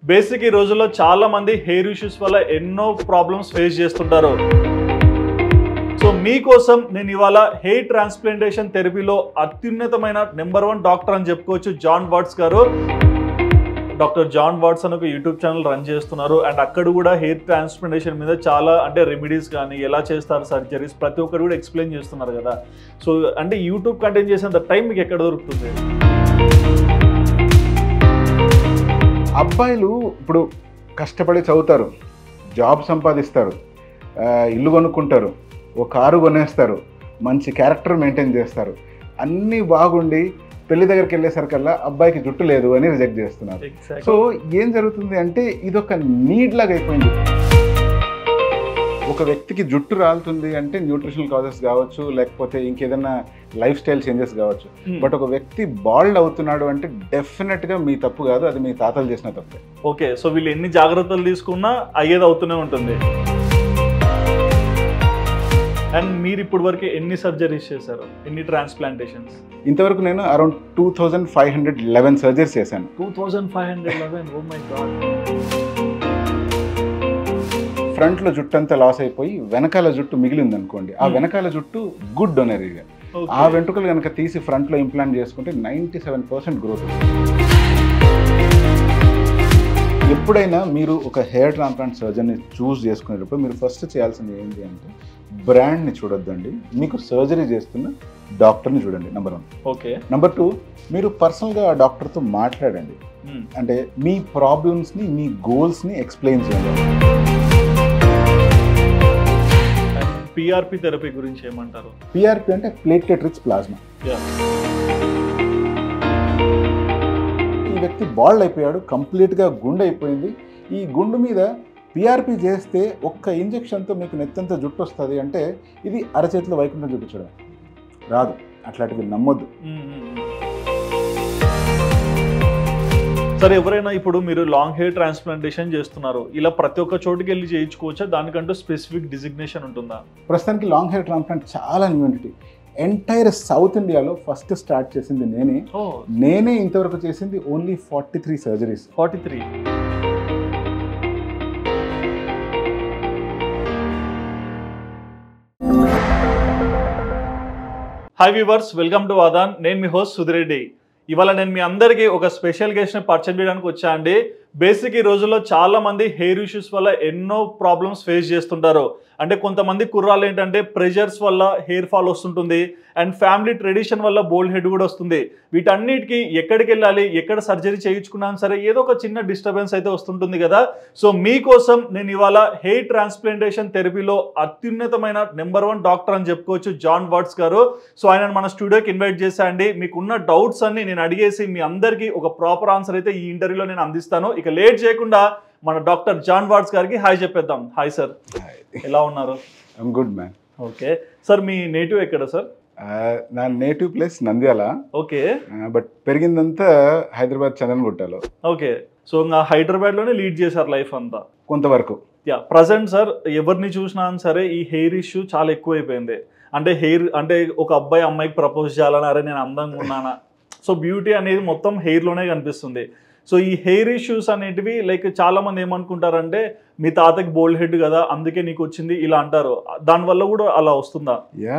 Basic ఈ రోజుల్లో చాలా మంది హెయిర్ ఇష్యూస్ వల్ల ఎన్నో ప్రాబ్లమ్స్ ఫేస్ చేస్తుంటారు సో మీకోసం నేను ఇవాళ హెయిర్ ట్రాన్స్ప్లాంటేషన్ థెరపీలో అత్యున్నతమైన నెంబర్ వన్ డాక్టర్ అని చెప్పుకోవచ్చు జాన్ వాట్స్ గారు డాక్టర్ జాన్ వాట్స్ అని ఒక యూట్యూబ్ ఛానల్ రన్ చేస్తున్నారు అండ్ అక్కడ కూడా హెయిర్ ట్రాన్స్ప్లాంటేషన్ మీద చాలా అంటే రెమెడీస్ కానీ ఎలా చేస్తారు సర్జరీస్ ప్రతి ఒక్కరు కూడా ఎక్స్ప్లెయిన్ చేస్తున్నారు కదా సో అంటే యూట్యూబ్ కంటెంట్ చేసేంత టైం మీకు ఎక్కడ దొరుకుతుంది అబ్బాయిలు ఇప్పుడు కష్టపడి చదువుతారు జాబ్ సంపాదిస్తారు ఆ, ఇల్లు కొనుక్కుంటారు ఓ కారు కొనేస్తారు మంచి క్యారెక్టర్ మెయింటైన్ చేస్తారు అన్నీ బాగుండి పెళ్లి దగ్గరికి వెళ్ళేసరికల్లా అబ్బాయికి జుట్టు లేదు అని రిజెక్ట్ చేస్తున్నారు సో ఏం జరుగుతుంది అంటే ఇదొక నీడ్ లాగా అయిపోయింది ఒక వ్యక్తికి జుట్టు రాలుతుంది అంటే న్యూట్రిషనల్ కాజెస్ కావచ్చు లేకపోతే ఇంకేదైనా లైఫ్ స్టైల్ చేంజెస్ కావచ్చు బట్ ఒక వ్యక్తి బాల్డ్ అవుతున్నాడు అంటే డెఫినెట్గా మీ తప్పు కాదు అది మీ తాతలు చేసిన తప్పే ఓకే సో వీళ్ళు ఎన్ని జాగ్రత్తలు తీసుకున్నా అయ్యేది అవుతూనే ఉంటుంది అండ్ మీరు ఇప్పటి వరకు ఎన్ని సర్జరీస్ చేశారు ఎన్ని ట్రాన్స్ప్లాంటేషన్స్ ఇంతవరకు నేను around two thousand five hundred eleven surgeries చేశాను two thousand five hundred eleven oh my god ఫ్రంట్లో జుట్టు అంతా లాస్ అయిపోయి వెనకాల జుట్టు మిగిలింది అనుకోండి ఆ Hmm. వెనకాల జుట్టు గుడ్ డొనరీగా ఆ వెంట్రుకలు కనుక తీసి ఫ్రంట్లో ఇంప్లాంట్ చేసుకుంటే నైంటీ సెవెన్ పర్సెంట్ గ్రోత్ ఎప్పుడైనా మీరు ఒక హెయిర్ ట్రాన్స్ప్లాంట్ సర్జన్ని చూస్ చేసుకునేటప్పుడు మీరు ఫస్ట్ చేయాల్సింది ఏంటి అంటే బ్రాండ్ని చూడొద్దండి మీకు సర్జరీ చేస్తున్న డాక్టర్ని చూడండి number one okay number two మీరు పర్సనల్గా ఆ డాక్టర్తో మాట్లాడండి అంటే మీ ప్రాబ్లమ్స్ని మీ గోల్స్ని ఎక్స్ప్లెయిన్ చేయండి అండ్ పిఆర్పి థెరపీ గురించి ఏమంటారు పిఆర్పి అంటే ప్లేట్లెట్ రిచ్ ప్లాజ్మా Yeah. ఈ వ్యక్తి బాల్డ్ అయిపోయాడు కంప్లీట్గా గుండె అయిపోయింది ఈ గుండు మీద పిఆర్పి చేస్తే ఒక్క ఇంజెక్షన్తో మీకు నెత్తంత జుట్టు వస్తుంది అంటే ఇది అరచేతిలో వైకుంఠం చూపించడం రాదు అట్లాంటివి నమ్మొద్దు సరే ఎవరైనా ఇప్పుడు మీరు లాంగ్ హెయిర్ ట్రాన్స్ప్లాంటేషన్ చేస్తున్నారు ఇలా ప్రతి ఒక్క చోటుకి వెళ్ళి చేయించుకోవచ్చా దానికంటూ స్పెసిఫిక్ డిజిగ్నేషన్ ఉంటుందా ప్రస్తుతానికి లాంగ్ హెయిర్ ట్రాన్స్ప్లాంట్ చాలా న్యూనిటీ ఎంటైర్ సౌత్ ఇండియాలో ఫస్ట్ స్టార్ట్ చేసింది నేనే ఓ నేనే ఇంతవరకు చేసింది only forty three surgeries forty three hi viewers welcome to వాదాన్ నేను మీ హోస్ట్ సుధిరెడ్డి ఇవాళ నేను మీ అందరికీ ఒక స్పెషల్ గెస్ట్ని పరిచయం చేయడానికి వచ్చా అండి బేసిక్ ఈ రోజుల్లో చాలా మంది హెయిర్ ఇష్యూస్ వల్ల ఎన్నో ప్రాబ్లమ్స్ ఫేస్ చేస్తుంటారు అంటే కొంతమంది కుర్రాలు ఏంటంటే ప్రెషర్స్ వల్ల హెయిర్ ఫాల్ వస్తుంటుంది అండ్ ఫ్యామిలీ ట్రెడిషన్ వల్ల బోల్డ్ హెడ్ కూడా వస్తుంది వీటన్నిటికీ ఎక్కడికి వెళ్ళాలి ఎక్కడ సర్జరీ చేయించుకున్నా సరే ఏదో ఒక చిన్న డిస్టర్బెన్స్ అయితే వస్తుంటుంది కదా సో మీకోసం నేను ఇవాళ హెయిర్ ట్రాన్స్ప్లాంటేషన్ థెరపీలో అత్యున్నతమైన నెంబర్ వన్ డాక్టర్ అని చెప్పుకోవచ్చు జాన్ వాట్స్ గారు సో ఆయన మన స్టూడియోకి ఇన్వైట్ చేశా అండి మీకున్న డౌట్స్ అన్ని నేను అడిగేసి మీ అందరికీ ఒక ప్రాపర్ ఆన్సర్ అయితే ఈ ఇంటర్వ్యూలో నేను అందిస్తాను ఇక లేట్ చేయకుండా మన డాక్టర్ జాన్ వాట్స్ గారికి హాయ్ చెప్పేద్దాం హాయ్ సార్ ఎలా ఉన్నారు I'm good man okay sir మీ నేటివ్ ఎక్కడ సార్ నా native place Nandyal okay but పెరిగిందంతా హైదరాబాద్ చందనగుట్టలో ఓకే సో ఇంకా హైదరాబాద్లోనే లీడ్ చేశారు లైఫ్ అంతా కొంతవరకు యా ప్రజెంట్ సార్ ఎవరిని చూసినా సరే ఈ హెయిర్ ఇష్యూ చాలా ఎక్కువైపోయింది అంటే హెయిర్ అంటే ఒక అబ్బాయి అమ్మాయికి ప్రపోజ్ చేయాలని అరే నేను అందంగా ఉన్నానా సో బ్యూటీ అనేది మొత్తం హెయిర్లోనే కనిపిస్తుంది సో ఈ హెయిర్ ఇష్యూస్ అనేటివి లైక్ చాలా మంది ఏమనుకుంటారంటే మీ తాతకి బోల్డ్ హెడ్ కదా అందుకే నీకు వచ్చింది ఇలా అంటారు దానివల్ల కూడా అలా వస్తుందా యా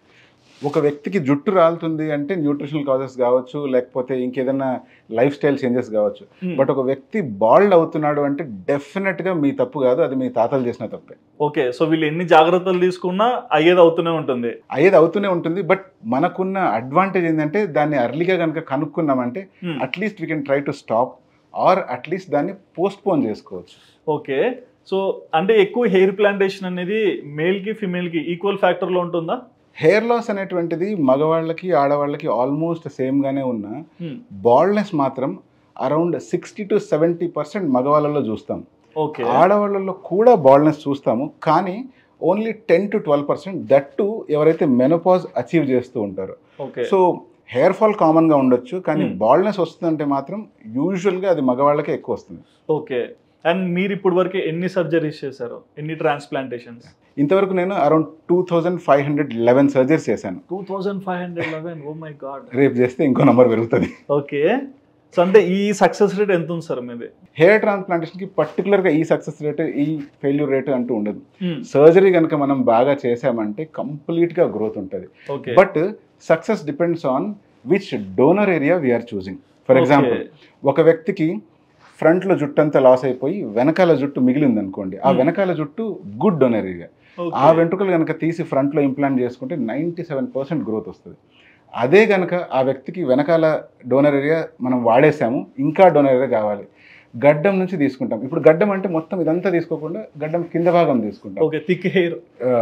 ఒక వ్యక్తికి జుట్టు రాలుతుంది అంటే న్యూట్రిషనల్ కాజెస్ కావచ్చు లేకపోతే ఇంకేదైనా లైఫ్ స్టైల్ చేంజెస్ కావచ్చు బట్ ఒక వ్యక్తి బాల్డ్ అవుతున్నాడు అంటే డెఫినెట్గా మీ తప్పు కాదు అది మీ తాతలు చేసిన తప్పే ఓకే సో వీళ్ళు ఎన్ని జాగ్రత్తలు తీసుకున్నా అయ్యేది అవుతూనే ఉంటుంది అయ్యేది అవుతూనే ఉంటుంది బట్ మనకున్న అడ్వాంటేజ్ ఏంటంటే దాన్ని అర్లీగా కనుక కనుక్కున్నామంటే Hmm. At least we can try to stop or at least దాన్ని పోస్ట్పోన్ చేసుకోవచ్చు ఓకే సో అంటే ఎక్కువ హెయిర్ ప్లాంటేషన్ అనేది మేల్కి ఫిమేల్కి ఈక్వల్ ఫ్యాక్టర్లో ఉంటుందా హెయిర్ లాస్ అనేటువంటిది మగవాళ్ళకి ఆడవాళ్ళకి ఆల్మోస్ట్ సేమ్గానే ఉన్న బాల్డ్నెస్ మాత్రం around sixty to seventy percent మగవాళ్ళలో చూస్తాం ఓకే ఆడవాళ్ళలో కూడా బాల్డ్నెస్ చూస్తాము కానీ only ten to twelve percent that too ఎవరైతే మెనోపాజ్ అచీవ్ చేస్తూ ఉంటారో ఓకే సో హెయిర్ ఫాల్ కామన్గా ఉండొచ్చు కానీ Hmm. బాల్డ్నెస్ వస్తుందంటే మాత్రం యూజువల్గా అది మగవాళ్ళకే ఎక్కువ వస్తుంది ఓకే అండ్ మీరు ఇప్పటి వరకు ఎన్ని సర్జరీస్ చేశారు ఎన్ని ట్రాన్స్ప్లాంటేషన్స్ ఇంతవరకు నేను around two thousand five hundred eleven surgeries చేశాను two thousand five hundred eleven oh my god రేపు చేస్తే ఇంకో నంబర్ పెరుగుతుంది ఓకే సో అంటే ఈ సక్సెస్ రేట్ ఎంత ఉంది సార్ మీది హెయిర్ ట్రాన్స్ప్లాంటేషన్కి పర్టికులర్గా ఈ సక్సెస్ రేట్ ఈ ఫెయిల్యూర్ రేట్ అంటూ ఉండదు Hmm. సర్జరీ కనుక మనం బాగా చేసామంటే కంప్లీట్గా గ్రోత్ ఉంటుంది okay but success depends on which donor area we are choosing for example ఒక వ్యక్తికి ఫ్రంట్లో జుట్టు అంతా లాస్ అయిపోయి వెనకాల జుట్టు మిగిలింది అనుకోండి ఆ Hmm. వెనకాల జుట్టు గుడ్ డోనర్ ఏరియా ఆ వెంట్రుకలు కనుక తీసి ఫ్రంట్లో ఇంప్లాంట్ చేసుకుంటే నైంటీ సెవెన్ పర్సెంట్ గ్రోత్ వస్తుంది అదే కనుక ఆ వ్యక్తికి వెనకాల డోనర్ ఏరియా మనం వాడేసాము ఇంకా డోనర్ ఏరియా కావాలి గడ్డం నుంచి తీసుకుంటాం ఇప్పుడు గడ్డం అంటే మొత్తం ఇదంతా తీసుకోకుండా గడ్డం కింద భాగం తీసుకుంటాం okay thick hair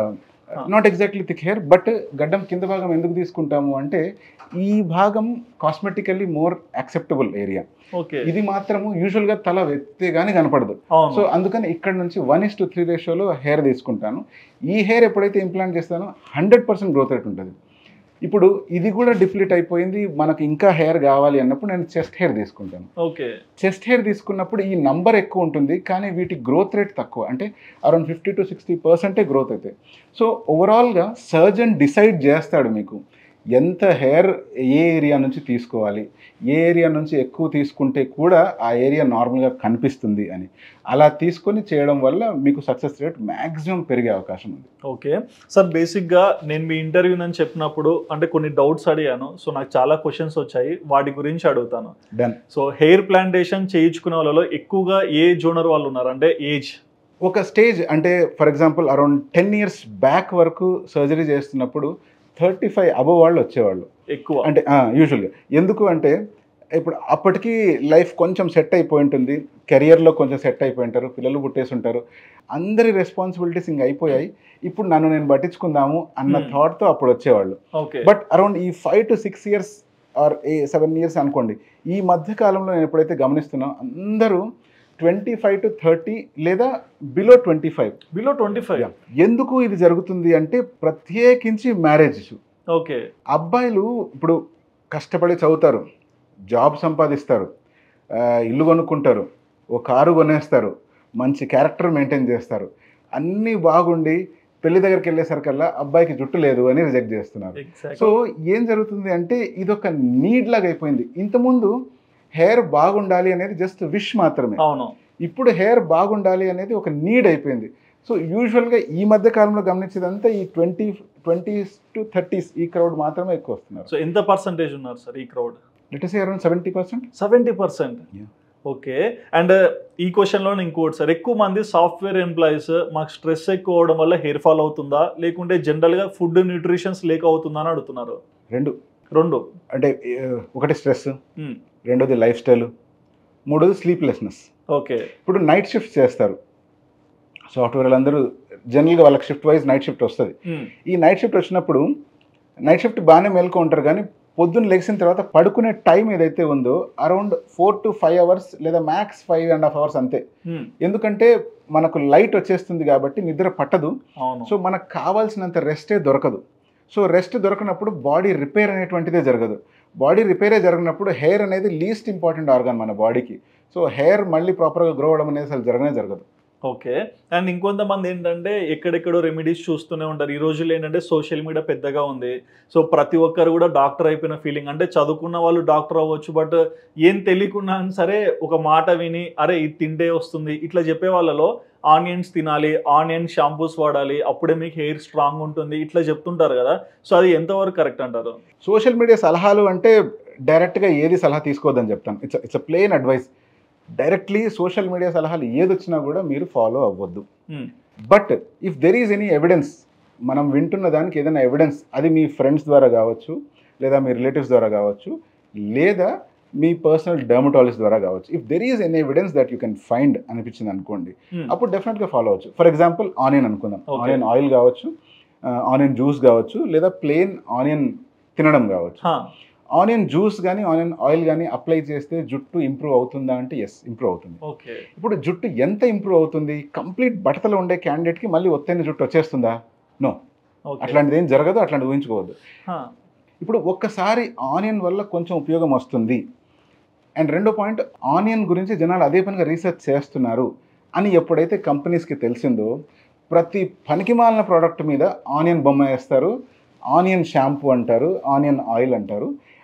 not exactly thick hair but గడ్డం కింద భాగం ఎందుకు తీసుకుంటాము అంటే ఈ భాగం cosmetically more acceptable area okay ఇది మాత్రము యూజువల్గా తల వెత్తే కానీ కనపడదు సో అవును అందుకని ఇక్కడ నుంచి వన్ ఇస్ టు త్రీ రేషియోలో హెయిర్ తీసుకుంటాను ఈ హెయిర్ ఎప్పుడైతే ఇంప్లాంట్ చేస్తానో హండ్రెడ్ పర్సెంట్ గ్రోత్ రేట్ ఉంటుంది ఇప్పుడు ఇది కూడా డిప్లీట్ అయిపోయింది మనకు ఇంకా హెయిర్ కావాలి అన్నప్పుడు నేను చెస్ట్ హెయిర్ తీసుకుంటాను ఓకే చెస్ట్ హెయిర్ తీసుకున్నప్పుడు ఈ నంబర్ ఎక్కువ ఉంటుంది కానీ వీటి గ్రోత్ రేట్ తక్కువ అంటే అరౌండ్ ఫిఫ్టీ టు సిక్స్టీ పర్సెంటే గ్రోత్ అవుతాయి సో ఓవరాల్గా సర్జన్ డిసైడ్ చేస్తాడు మీకు ఎంత హెయిర్ ఏ ఏరియా నుంచి తీసుకోవాలి ఏ ఏరియా నుంచి ఎక్కువ తీసుకుంటే కూడా ఆ ఏరియా నార్మల్గా కనిపిస్తుంది అని అలా తీసుకొని చేయడం వల్ల మీకు సక్సెస్ రేట్ మ్యాక్సిమం పెరిగే అవకాశం ఉంది ఓకే సార్ బేసిక్గా నేను మీ ఇంటర్వ్యూ అని చెప్పినప్పుడు అంటే కొన్ని డౌట్స్ అడిగాను సో నాకు చాలా క్వశ్చన్స్ వచ్చాయి వాటి గురించి అడుగుతాను డన్ సో హెయిర్ ప్లాంటేషన్ చేయించుకునే వాళ్ళలో ఎక్కువగా ఏ జోనర్ వాళ్ళు ఉన్నారు అంటే ఏజ్ ఒక స్టేజ్ అంటే for example around ten years back వరకు సర్జరీ చేస్తున్నప్పుడు థర్టీ ఫైవ్ అబవ్ వాళ్ళు వచ్చేవాళ్ళు ఎక్కువ అంటే యూజువల్గా ఎందుకు అంటే ఇప్పుడు అప్పటికి లైఫ్ కొంచెం సెట్ అయిపోయి ఉంటుంది కెరియర్లో కొంచెం సెట్ అయిపోయి ఉంటారు పిల్లలు పుట్టేసి ఉంటారు అందరి రెస్పాన్సిబిలిటీస్ ఇంక అయిపోయాయి ఇప్పుడు నన్ను నేను పట్టించుకుందాము అన్న Hmm. థాట్తో అప్పుడు వచ్చేవాళ్ళు ఓకే బట్ అరౌండ్ ఈ five to six years or a seven years అనుకోండి ఈ మధ్య కాలంలో నేను ఎప్పుడైతే గమనిస్తున్నా అందరూ ట్వంటీ ఫైవ్ టు థర్టీ లేదా below twenty five below twenty five ఎందుకు ఇది జరుగుతుంది అంటే ప్రత్యేకించి మ్యారేజ్ ఇష్యూ ఓకే అబ్బాయిలు ఇప్పుడు కష్టపడి చదువుతారు జాబ్ సంపాదిస్తారు ఆ, ఇల్లు కొనుక్కుంటారు ఓ కారు కొనేస్తారు మంచి క్యారెక్టర్ మెయింటైన్ చేస్తారు అన్నీ బాగుండి పెళ్లి దగ్గరికి వెళ్ళేసరికల్లా అబ్బాయికి జుట్టు లేదు అని రిజెక్ట్ చేస్తున్నారు ఎగ్జాక్ట్ సో ఏం జరుగుతుంది అంటే ఇది ఒక నీడ్ లాగా అయిపోయింది ఇంతకుముందు హెయిర్ బాగుండాలి అనేది జస్ట్ విష్ మాత్రమే అవును ఇప్పుడు హెయిర్ బాగుండాలి అనేది ఒక నీడ్ అయిపోయింది సో యూజువల్గా ఈ మధ్య కాలంలో గమనించేదంతా ఈ ట్వంటీ ట్వంటీస్ టు థర్టీస్ ఈ క్రౌడ్ మాత్రమే ఎక్కువ వస్తున్నారు సో ఎంత పర్సంటేజ్ ఉన్నారు సార్ ఈ crowd let's around seventy percent seventy percent Yeah. Okay and ఈ క్వశ్చన్లో ఇంకోటి సార్ ఎక్కువ మంది సాఫ్ట్వేర్ ఎంప్లాయీస్ మాకు స్ట్రెస్ ఎక్కువ అవడం వల్ల హెయిర్ ఫాల్ అవుతుందా లేకుంటే జనరల్గా ఫుడ్ న్యూట్రిషన్స్ లేక అవుతుందా అని అడుగుతున్నారు రెండు రెండు అంటే ఏ, ఒకటి స్ట్రెస్ Hmm. రెండోది లైఫ్ స్టైల్ మూడోది స్లీప్లెస్నెస్ ఓకే ఇప్పుడు నైట్ షిఫ్ట్ చేస్తారు సాఫ్ట్వేర్ వాళ్ళందరూ జనరల్గా వాళ్ళకి షిఫ్ట్ వైజ్ నైట్ షిఫ్ట్ వస్తుంది ఈ నైట్ షిఫ్ట్ వచ్చినప్పుడు నైట్ షిఫ్ట్ బాగానే మేల్కో ఉంటారు కానీ పొద్దున్న లెగిసిన తర్వాత పడుకునే టైం ఏదైతే ఉందో around four to five hours లేదా max five and half hours అంతే ఎందుకంటే మనకు లైట్ వచ్చేస్తుంది కాబట్టి నిద్ర పట్టదు అవును సో మనకు కావాల్సినంత రెస్టే దొరకదు సో రెస్ట్ దొరకనప్పుడు బాడీ రిపేర్ అనేటువంటిదే జరగదు బాడీ రిపేరే జరిగినప్పుడు హెయిర్ అనేది లీస్ట్ ఇంపార్టెంట్ ఆర్గాన్ మన బాడీకి సో హెయిర్ మళ్ళీ ప్రాపర్గా గ్రో అవ్వడం అనేది అసలు జరగనే జరగదు ఓకే అండ్ ఇంకొంతమంది ఏంటంటే ఎక్కడెక్కడో రెమెడీస్ చూస్తూనే ఉంటారు ఈ రోజుల్లో ఏంటంటే సోషల్ మీడియా పెద్దగా ఉంది సో ప్రతి ఒక్కరు కూడా డాక్టర్ అయిపోయిన ఫీలింగ్ అంటే చదువుకున్న వాళ్ళు డాక్టర్ అవ్వచ్చు బట్ ఏం తెలియకున్నా సరే ఒక మాట విని అరే ఇది తింటే వస్తుంది ఇట్లా చెప్పే వాళ్ళలో ఆనియన్స్ తినాలి ఆనియన్ షాంపూస్ వాడాలి అప్పుడే మీకు హెయిర్ స్ట్రాంగ్ ఉంటుంది ఇట్లా చెప్తుంటారు కదా సో అది ఎంతవరకు కరెక్ట్ అంటారు సోషల్ మీడియా సలహాలు అంటే డైరెక్ట్గా ఏది సలహా తీసుకోవద్దని చెప్తాను it's it's plain advice directly social media సలహాలు ఏది వచ్చినా కూడా మీరు ఫాలో అవ్వద్దు Hmm. But if there is any evidence మనం వింటున్న దానికి ఏదైనా ఎవిడెన్స్ అది మీ ఫ్రెండ్స్ ద్వారా కావచ్చు లేదా మీ రిలేటివ్స్ ద్వారా కావచ్చు లేదా మీ పర్సనల్ డర్మటాలజిస్ట్ ద్వారా కావచ్చు if there is any evidence that you can find అనిపించింది అనుకోండి Hmm. అప్పుడు డెఫినెట్గా ఫాలో అవచ్చు ఫర్ ఎగ్జాంపుల్ ఆనియన్ అనుకుందాం Okay. ఆనియన్ ఆయిల్ కావచ్చు ఆనియన్ జ్యూస్ కావచ్చు లేదా ప్లెయిన్ ఆనియన్ తినడం కావచ్చు హా. ఆనియన్ జ్యూస్ కానీ ఆనియన్ ఆయిల్ కానీ అప్లై చేస్తే జుట్టు ఇంప్రూవ్ అవుతుందా అంటే ఎస్ ఇంప్రూవ్ అవుతుంది ఓకే ఇప్పుడు జుట్టు ఎంత ఇంప్రూవ్ అవుతుంది కంప్లీట్ బట్టతలు ఉండే క్యాండిడేట్కి మళ్ళీ ఒత్తైన జుట్టు వచ్చేస్తుందా నో ఓకే అట్లాంటిది ఏం జరగదు అట్లాంటిది ఊహించుకోవద్దు హా. ఇప్పుడు ఒక్కసారి ఆనియన్ వల్ల కొంచెం ఉపయోగం వస్తుంది అండ్ రెండో పాయింట్ ఆనియన్ గురించి జనాలు అదే పనిగా రీసెర్చ్ చేస్తున్నారు అని ఎప్పుడైతే కంపెనీస్కి తెలిసిందో ప్రతి పనికిమాలిన ప్రోడక్ట్ మీద ఆనియన్ బొమ్మ వేస్తారు ఆనియన్ షాంపూ అంటారు ఆనియన్ ఆయిల్ అంటారు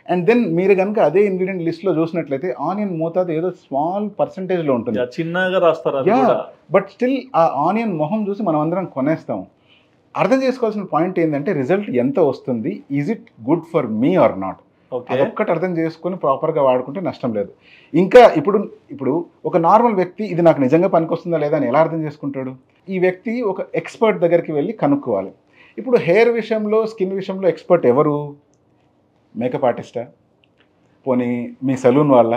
అండ్ దెన్ మీరు కనుక అదే ఇంగ్రీడియంట్ లిస్ట్లో చూసినట్లయితే ఆనియన్ మోతాదు ఏదో స్మాల్ పర్సంటేజ్లో ఉంటుంది యా, చిన్నగా రాస్తారు అది Yeah. కూడా బట్ స్టిల్ ఆ ఆనియన్ మొహం చూసి మనం అందరం కొనేస్తాం అర్థం చేసుకోవాల్సిన పాయింట్ ఏంటంటే రిజల్ట్ ఎంత వస్తుంది is it good for me or not okay అదొక్కటి అర్థం చేసుకొని ప్రాపర్గా వాడుకుంటే నష్టం లేదు ఇంకా ఇప్పుడు ఇప్పుడు ఒక నార్మల్ వ్యక్తి ఇది నాకు నిజంగా పనికొస్తుందా లేదా అని ఎలా అర్థం చేసుకుంటాడు ఈ వ్యక్తి ఒక ఎక్స్పర్ట్ దగ్గరికి వెళ్ళి కనుక్కోవాలి ఇప్పుడు హెయిర్ విషయంలో స్కిన్ విషయంలో ఎక్స్పర్ట్ ఎవరు మేకప్ ఆర్టిస్టా పోనీ మీ సలూన్ వాళ్ళ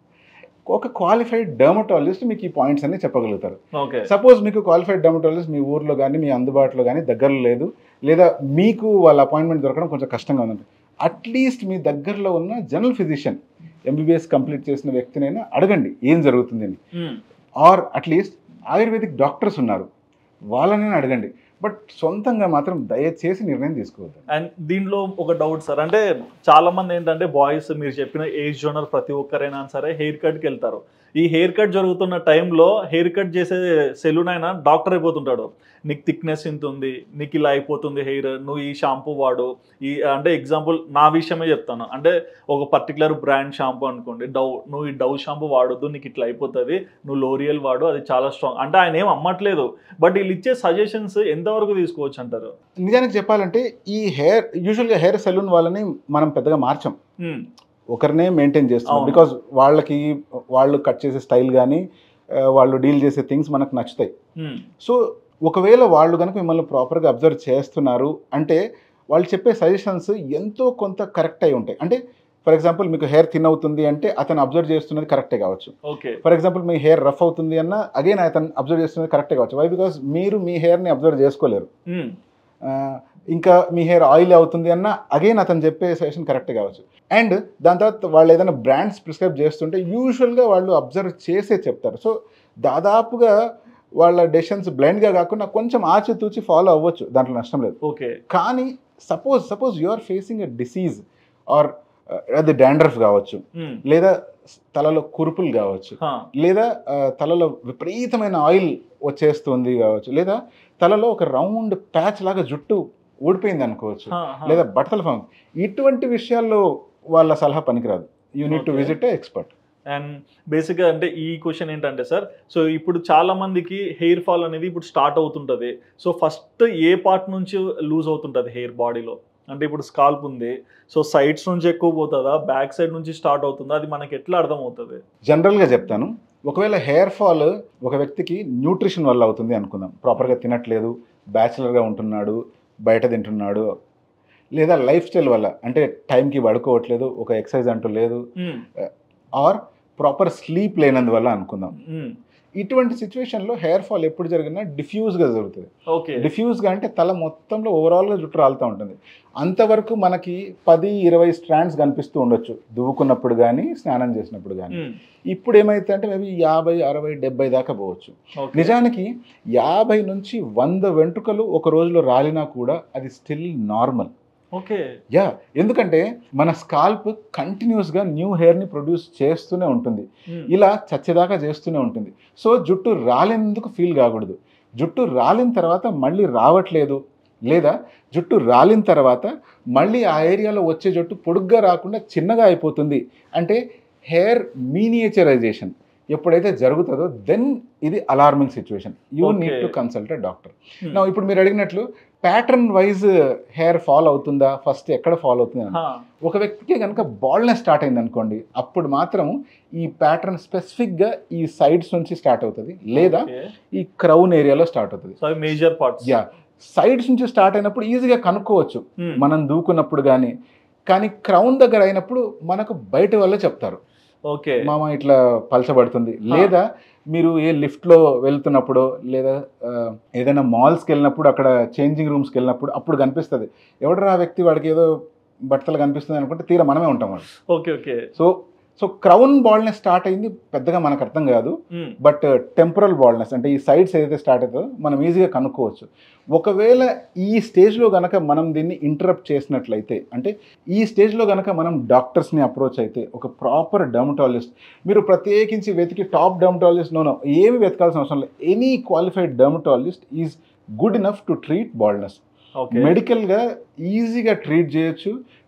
ఒక క్వాలిఫైడ్ డర్మటాలజిస్ట్ మీకు ఈ పాయింట్స్ అన్ని చెప్పగలుగుతారు ఓకే సపోజ్ మీకు క్వాలిఫైడ్ డర్మటాలజిస్ట్ మీ ఊర్లో కానీ మీ అందుబాటులో కానీ దగ్గరలో లేదు లేదా మీకు వాళ్ళ అపాయింట్మెంట్ దొరకడం కొంచెం కష్టంగా ఉందండి అట్లీస్ట్ మీ దగ్గరలో ఉన్న జనరల్ ఫిజిషియన్ ఎంబీబీఎస్ కంప్లీట్ చేసిన వ్యక్తినైనా అడగండి ఏం జరుగుతుంది అని um. Or at least ayurvedic doctors ఉన్నారు వాళ్ళనైనా అడగండి బట్ సొంతంగా మాత్రం దయచేసి నిర్ణయం తీసుకోవద్దు అండ్ దీంట్లో ఒక డౌట్ సార్ అంటే చాలా మంది ఏంటంటే బాయ్స్ మీరు చెప్పిన ఏజ్ జోనర్ ప్రతి ఒక్కరైనా సరే హెయిర్ కట్కి వెళ్తారు ఈ హెయిర్ కట్ జరుగుతున్న టైంలో హెయిర్ కట్ చేసే సెలూన్ అయినా డాక్టర్ అయిపోతుంటాడు నీకు థిక్నెస్ ఇంత ఉంది నీకు ఇలా అయిపోతుంది హెయిర్ నువ్వు ఈ షాంపూ వాడు ఈ అంటే ఎగ్జాంపుల్ నా విషయమే చెప్తాను అంటే ఒక పర్టికులర్ బ్రాండ్ షాంపూ అనుకోండి డవ్ నువ్వు ఈ డవ్ షాంపూ వాడొద్దు నీకు ఇట్లా అయిపోతుంది నువ్వు లోరియల్ వాడు అది చాలా స్ట్రాంగ్ అంటే ఆయన ఏం అమ్మట్లేదు బట్ వీళ్ళు ఇచ్చే సజెషన్స్ ఎంతవరకు తీసుకోవచ్చు అంటారు నిజానికి చెప్పాలంటే ఈ హెయిర్ యూజువల్గా హెయిర్ సెలూన్ వాళ్ళని మనం పెద్దగా మార్చం ఉమ్. ఒకరినే మెయింటైన్ చేస్తున్నాం అవును. బికాజ్ వాళ్ళకి వాళ్ళు కట్ చేసే స్టైల్ కానీ వాళ్ళు డీల్ చేసే థింగ్స్ మనకు నచ్చుతాయి ఉమ్. సో ఒకవేళ వాళ్ళు కనుక మిమ్మల్ని ప్రాపర్గా అబ్జర్వ్ చేస్తున్నారు అంటే వాళ్ళు చెప్పే సజెషన్స్ ఎంతో కొంత కరెక్ట్ అయి ఉంటాయి అంటే ఫర్ ఎగ్జాంపుల్ మీకు హెయిర్ థిన్ అవుతుంది అంటే అతను అబ్జర్వ్ చేస్తున్నది కరెక్టే కావచ్చు ఓకే ఫర్ ఎగ్జాంపుల్ మీ హెయిర్ రఫ్ అవుతుంది అన్న అగైన్ అతను అబ్జర్వ్ చేస్తున్నది కరెక్టే కావచ్చు వై బికాస్ మీరు మీ హెయిర్ని అబ్జర్వ్ చేసుకోలేరు ఉమ్. ఆ, ఇంకా మీ హెయిర్ ఆయిల్ అవుతుంది అన్న అగైన్ అతను చెప్పే సజెషన్ కరెక్ట్ కావచ్చు అండ్ దాని తర్వాత వాళ్ళు ఏదైనా బ్రాండ్స్ ప్రిస్క్రైబ్ చేస్తుంటే యూజువల్గా వాళ్ళు అబ్జర్వ్ చేసే చెప్తారు సో దాదాపుగా వాళ్ళ డెసిషన్స్ బ్లైండ్గా కాకుండా కొంచెం ఆచితూచి ఫాలో అవ్వచ్చు దాంట్లో నష్టం లేదు ఓకే కానీ suppose suppose you are facing a disease or అది డాండ్రఫ్ కావచ్చు ఉమ్. లేదా తలలో కురుపులు కావచ్చు హా. లేదా ఆ, తలలో విపరీతమైన ఆయిల్ వచ్చేస్తుంది కావచ్చు లేదా తలలో ఒక రౌండ్ ప్యాచ్ లాగా జుట్టు ఊడిపోయింది అనుకోవచ్చు హా, హా. లేదా బట్టల ఫామ్ ఇటువంటి విషయాల్లో వాళ్ళ సలహా పనికిరాదు you need to Okay. Visit expert and బేసిక్గా అంటే ఈ క్వశ్చన్ ఏంటంటే సార్ సో ఇప్పుడు చాలా మందికి హెయిర్ ఫాల్ అనేది ఇప్పుడు స్టార్ట్ అవుతుంటుంది సో ఫస్ట్ ఏ పార్ట్ నుంచి లూజ్ అవుతుంటుంది హెయిర్ బాడీలో అంటే ఇప్పుడు స్కాల్ప్ ఉంది సో సైడ్స్ నుంచి ఎక్కువ పోతుందా బ్యాక్ సైడ్ నుంచి స్టార్ట్ అవుతుందా అది మనకి ఎట్లా అర్థమవుతుంది జనరల్గా చెప్తాను ఒకవేళ హెయిర్ ఫాల్ ఒక వ్యక్తికి న్యూట్రిషన్ వల్ల అవుతుంది అనుకుందాం ప్రాపర్గా తినట్లేదు బ్యాచిలర్గా ఉంటున్నాడు బయట తింటున్నాడు లేదా లైఫ్ స్టైల్ వల్ల అంటే టైంకి పడుకోవట్లేదు ఒక ఎక్సర్సైజ్ అంటూ లేదు ఉమ్, ఆర్ ప్రాపర్ స్లీప్ లేనందువల్ల అనుకుందాం ఉమ్, ఇటువంటి సిచ్యువేషన్లో హెయిర్ ఫాల్ ఎప్పుడు జరిగినా డిఫ్యూజ్గా జరుగుతుంది ఓకే డిఫ్యూజ్గా అంటే తల మొత్తంలో ఓవరాల్గా జుట్టు రాలుతూ ఉంటుంది అంతవరకు మనకి పది ఇరవై స్ట్రాండ్స్ కనిపిస్తూ ఉండొచ్చు దువ్వుకున్నప్పుడు కానీ స్నానం చేసినప్పుడు కానీ ఉమ్, ఇప్పుడు ఏమైతే అంటే మేబీ యాభై అరవై డెబ్బై దాకా పోవచ్చు ఓకే. నిజానికి యాభై నుంచి వంద వెంట్రుకలు ఒక రోజులో రాలినా కూడా అది స్టిల్ నార్మల్ ఓకే యా ఎందుకంటే మన స్కాల్ప్ కంటిన్యూస్గా న్యూ హెయిర్ని ప్రొడ్యూస్ చేస్తూనే ఉంటుంది ఉమ్, ఇలా చచ్చేదాకా చేస్తూనే ఉంటుంది సో జుట్టు రాలేందుకు ఫీల్ కాకూడదు జుట్టు రాలిన తర్వాత మళ్ళీ రావట్లేదు లేదా జుట్టు రాలిన తర్వాత మళ్ళీ ఆ ఏరియాలో వచ్చే జుట్టు పొడుగ్గా రాకుండా చిన్నగా అయిపోతుంది అంటే హెయిర్ మీనియేచరైజేషన్ ఎప్పుడైతే జరుగుతుందో దెన్ ఇది alarming situation you Okay. Need to consult doctor Hmm. నా ఇప్పుడు మీరు అడిగినట్లు ప్యాటర్న్ వైజ్ హెయిర్ ఫాల్ అవుతుందా ఫస్ట్ ఎక్కడ ఫాల్ అవుతుంది అని. హా, ఒక వ్యక్తికి కనుక బాల్నెస్ స్టార్ట్ అయింది అనుకోండి అప్పుడు మాత్రం ఈ ప్యాటర్న్ స్పెసిఫిక్గా ఈ సైడ్స్ నుంచి స్టార్ట్ అవుతుంది లేదా ఓకే. ఈ క్రౌన్ ఏరియాలో స్టార్ట్ అవుతుంది సో అవి మేజర్ పార్ట్స్ యా సైడ్స్ నుంచి స్టార్ట్ అయినప్పుడు ఈజీగా కనుక్కోవచ్చు మనం దూకున్నప్పుడు కానీ కానీ క్రౌన్ దగ్గర అయినప్పుడు మనకు బయట వాళ్ళే చెప్తారు ఓకే మామ ఇట్లా పలచబడుతుంది లేదా మీరు ఏ లిఫ్ట్లో వెళ్తున్నప్పుడు లేదా ఆ, ఏదైనా మాల్స్కి వెళ్ళినప్పుడు అక్కడ చేంజింగ్ రూమ్స్కి వెళ్ళినప్పుడు అప్పుడు కనిపిస్తుంది ఎవడరా ఆ వ్యక్తి వాడికి ఏదో బట్టలు కనిపిస్తుంది అనుకుంటే తీరా మనమే ఉంటాం వాడు okay okay so so crown baldness start అయింది పెద్దగా మనకు అర్థం కాదు ఉమ్, బట్ టెంపరల్ బాల్నెస్ అంటే ఈ సైడ్స్ ఏదైతే స్టార్ట్ అవుతుందో మనం ఈజీగా కనుక్కోవచ్చు ఒకవేళ ఈ స్టేజ్లో కనుక మనం దీన్ని ఇంటరప్ట్ చేసినట్లయితే అంటే ఈ స్టేజ్లో కనుక మనం డాక్టర్స్ని అప్రోచ్ అయితే ఒక ప్రాపర్ డర్మటాలజిస్ట్ మీరు ప్రత్యేకించి వెతికి టాప్ డర్మటాలజిస్ట్ నోనో ఏమి వెతకాల్సిన అవసరం లేదు any qualified dermatologist is good enough to treat baldness okay మెడికల్గా ఈజీగా ట్రీట్ చేయొచ్చు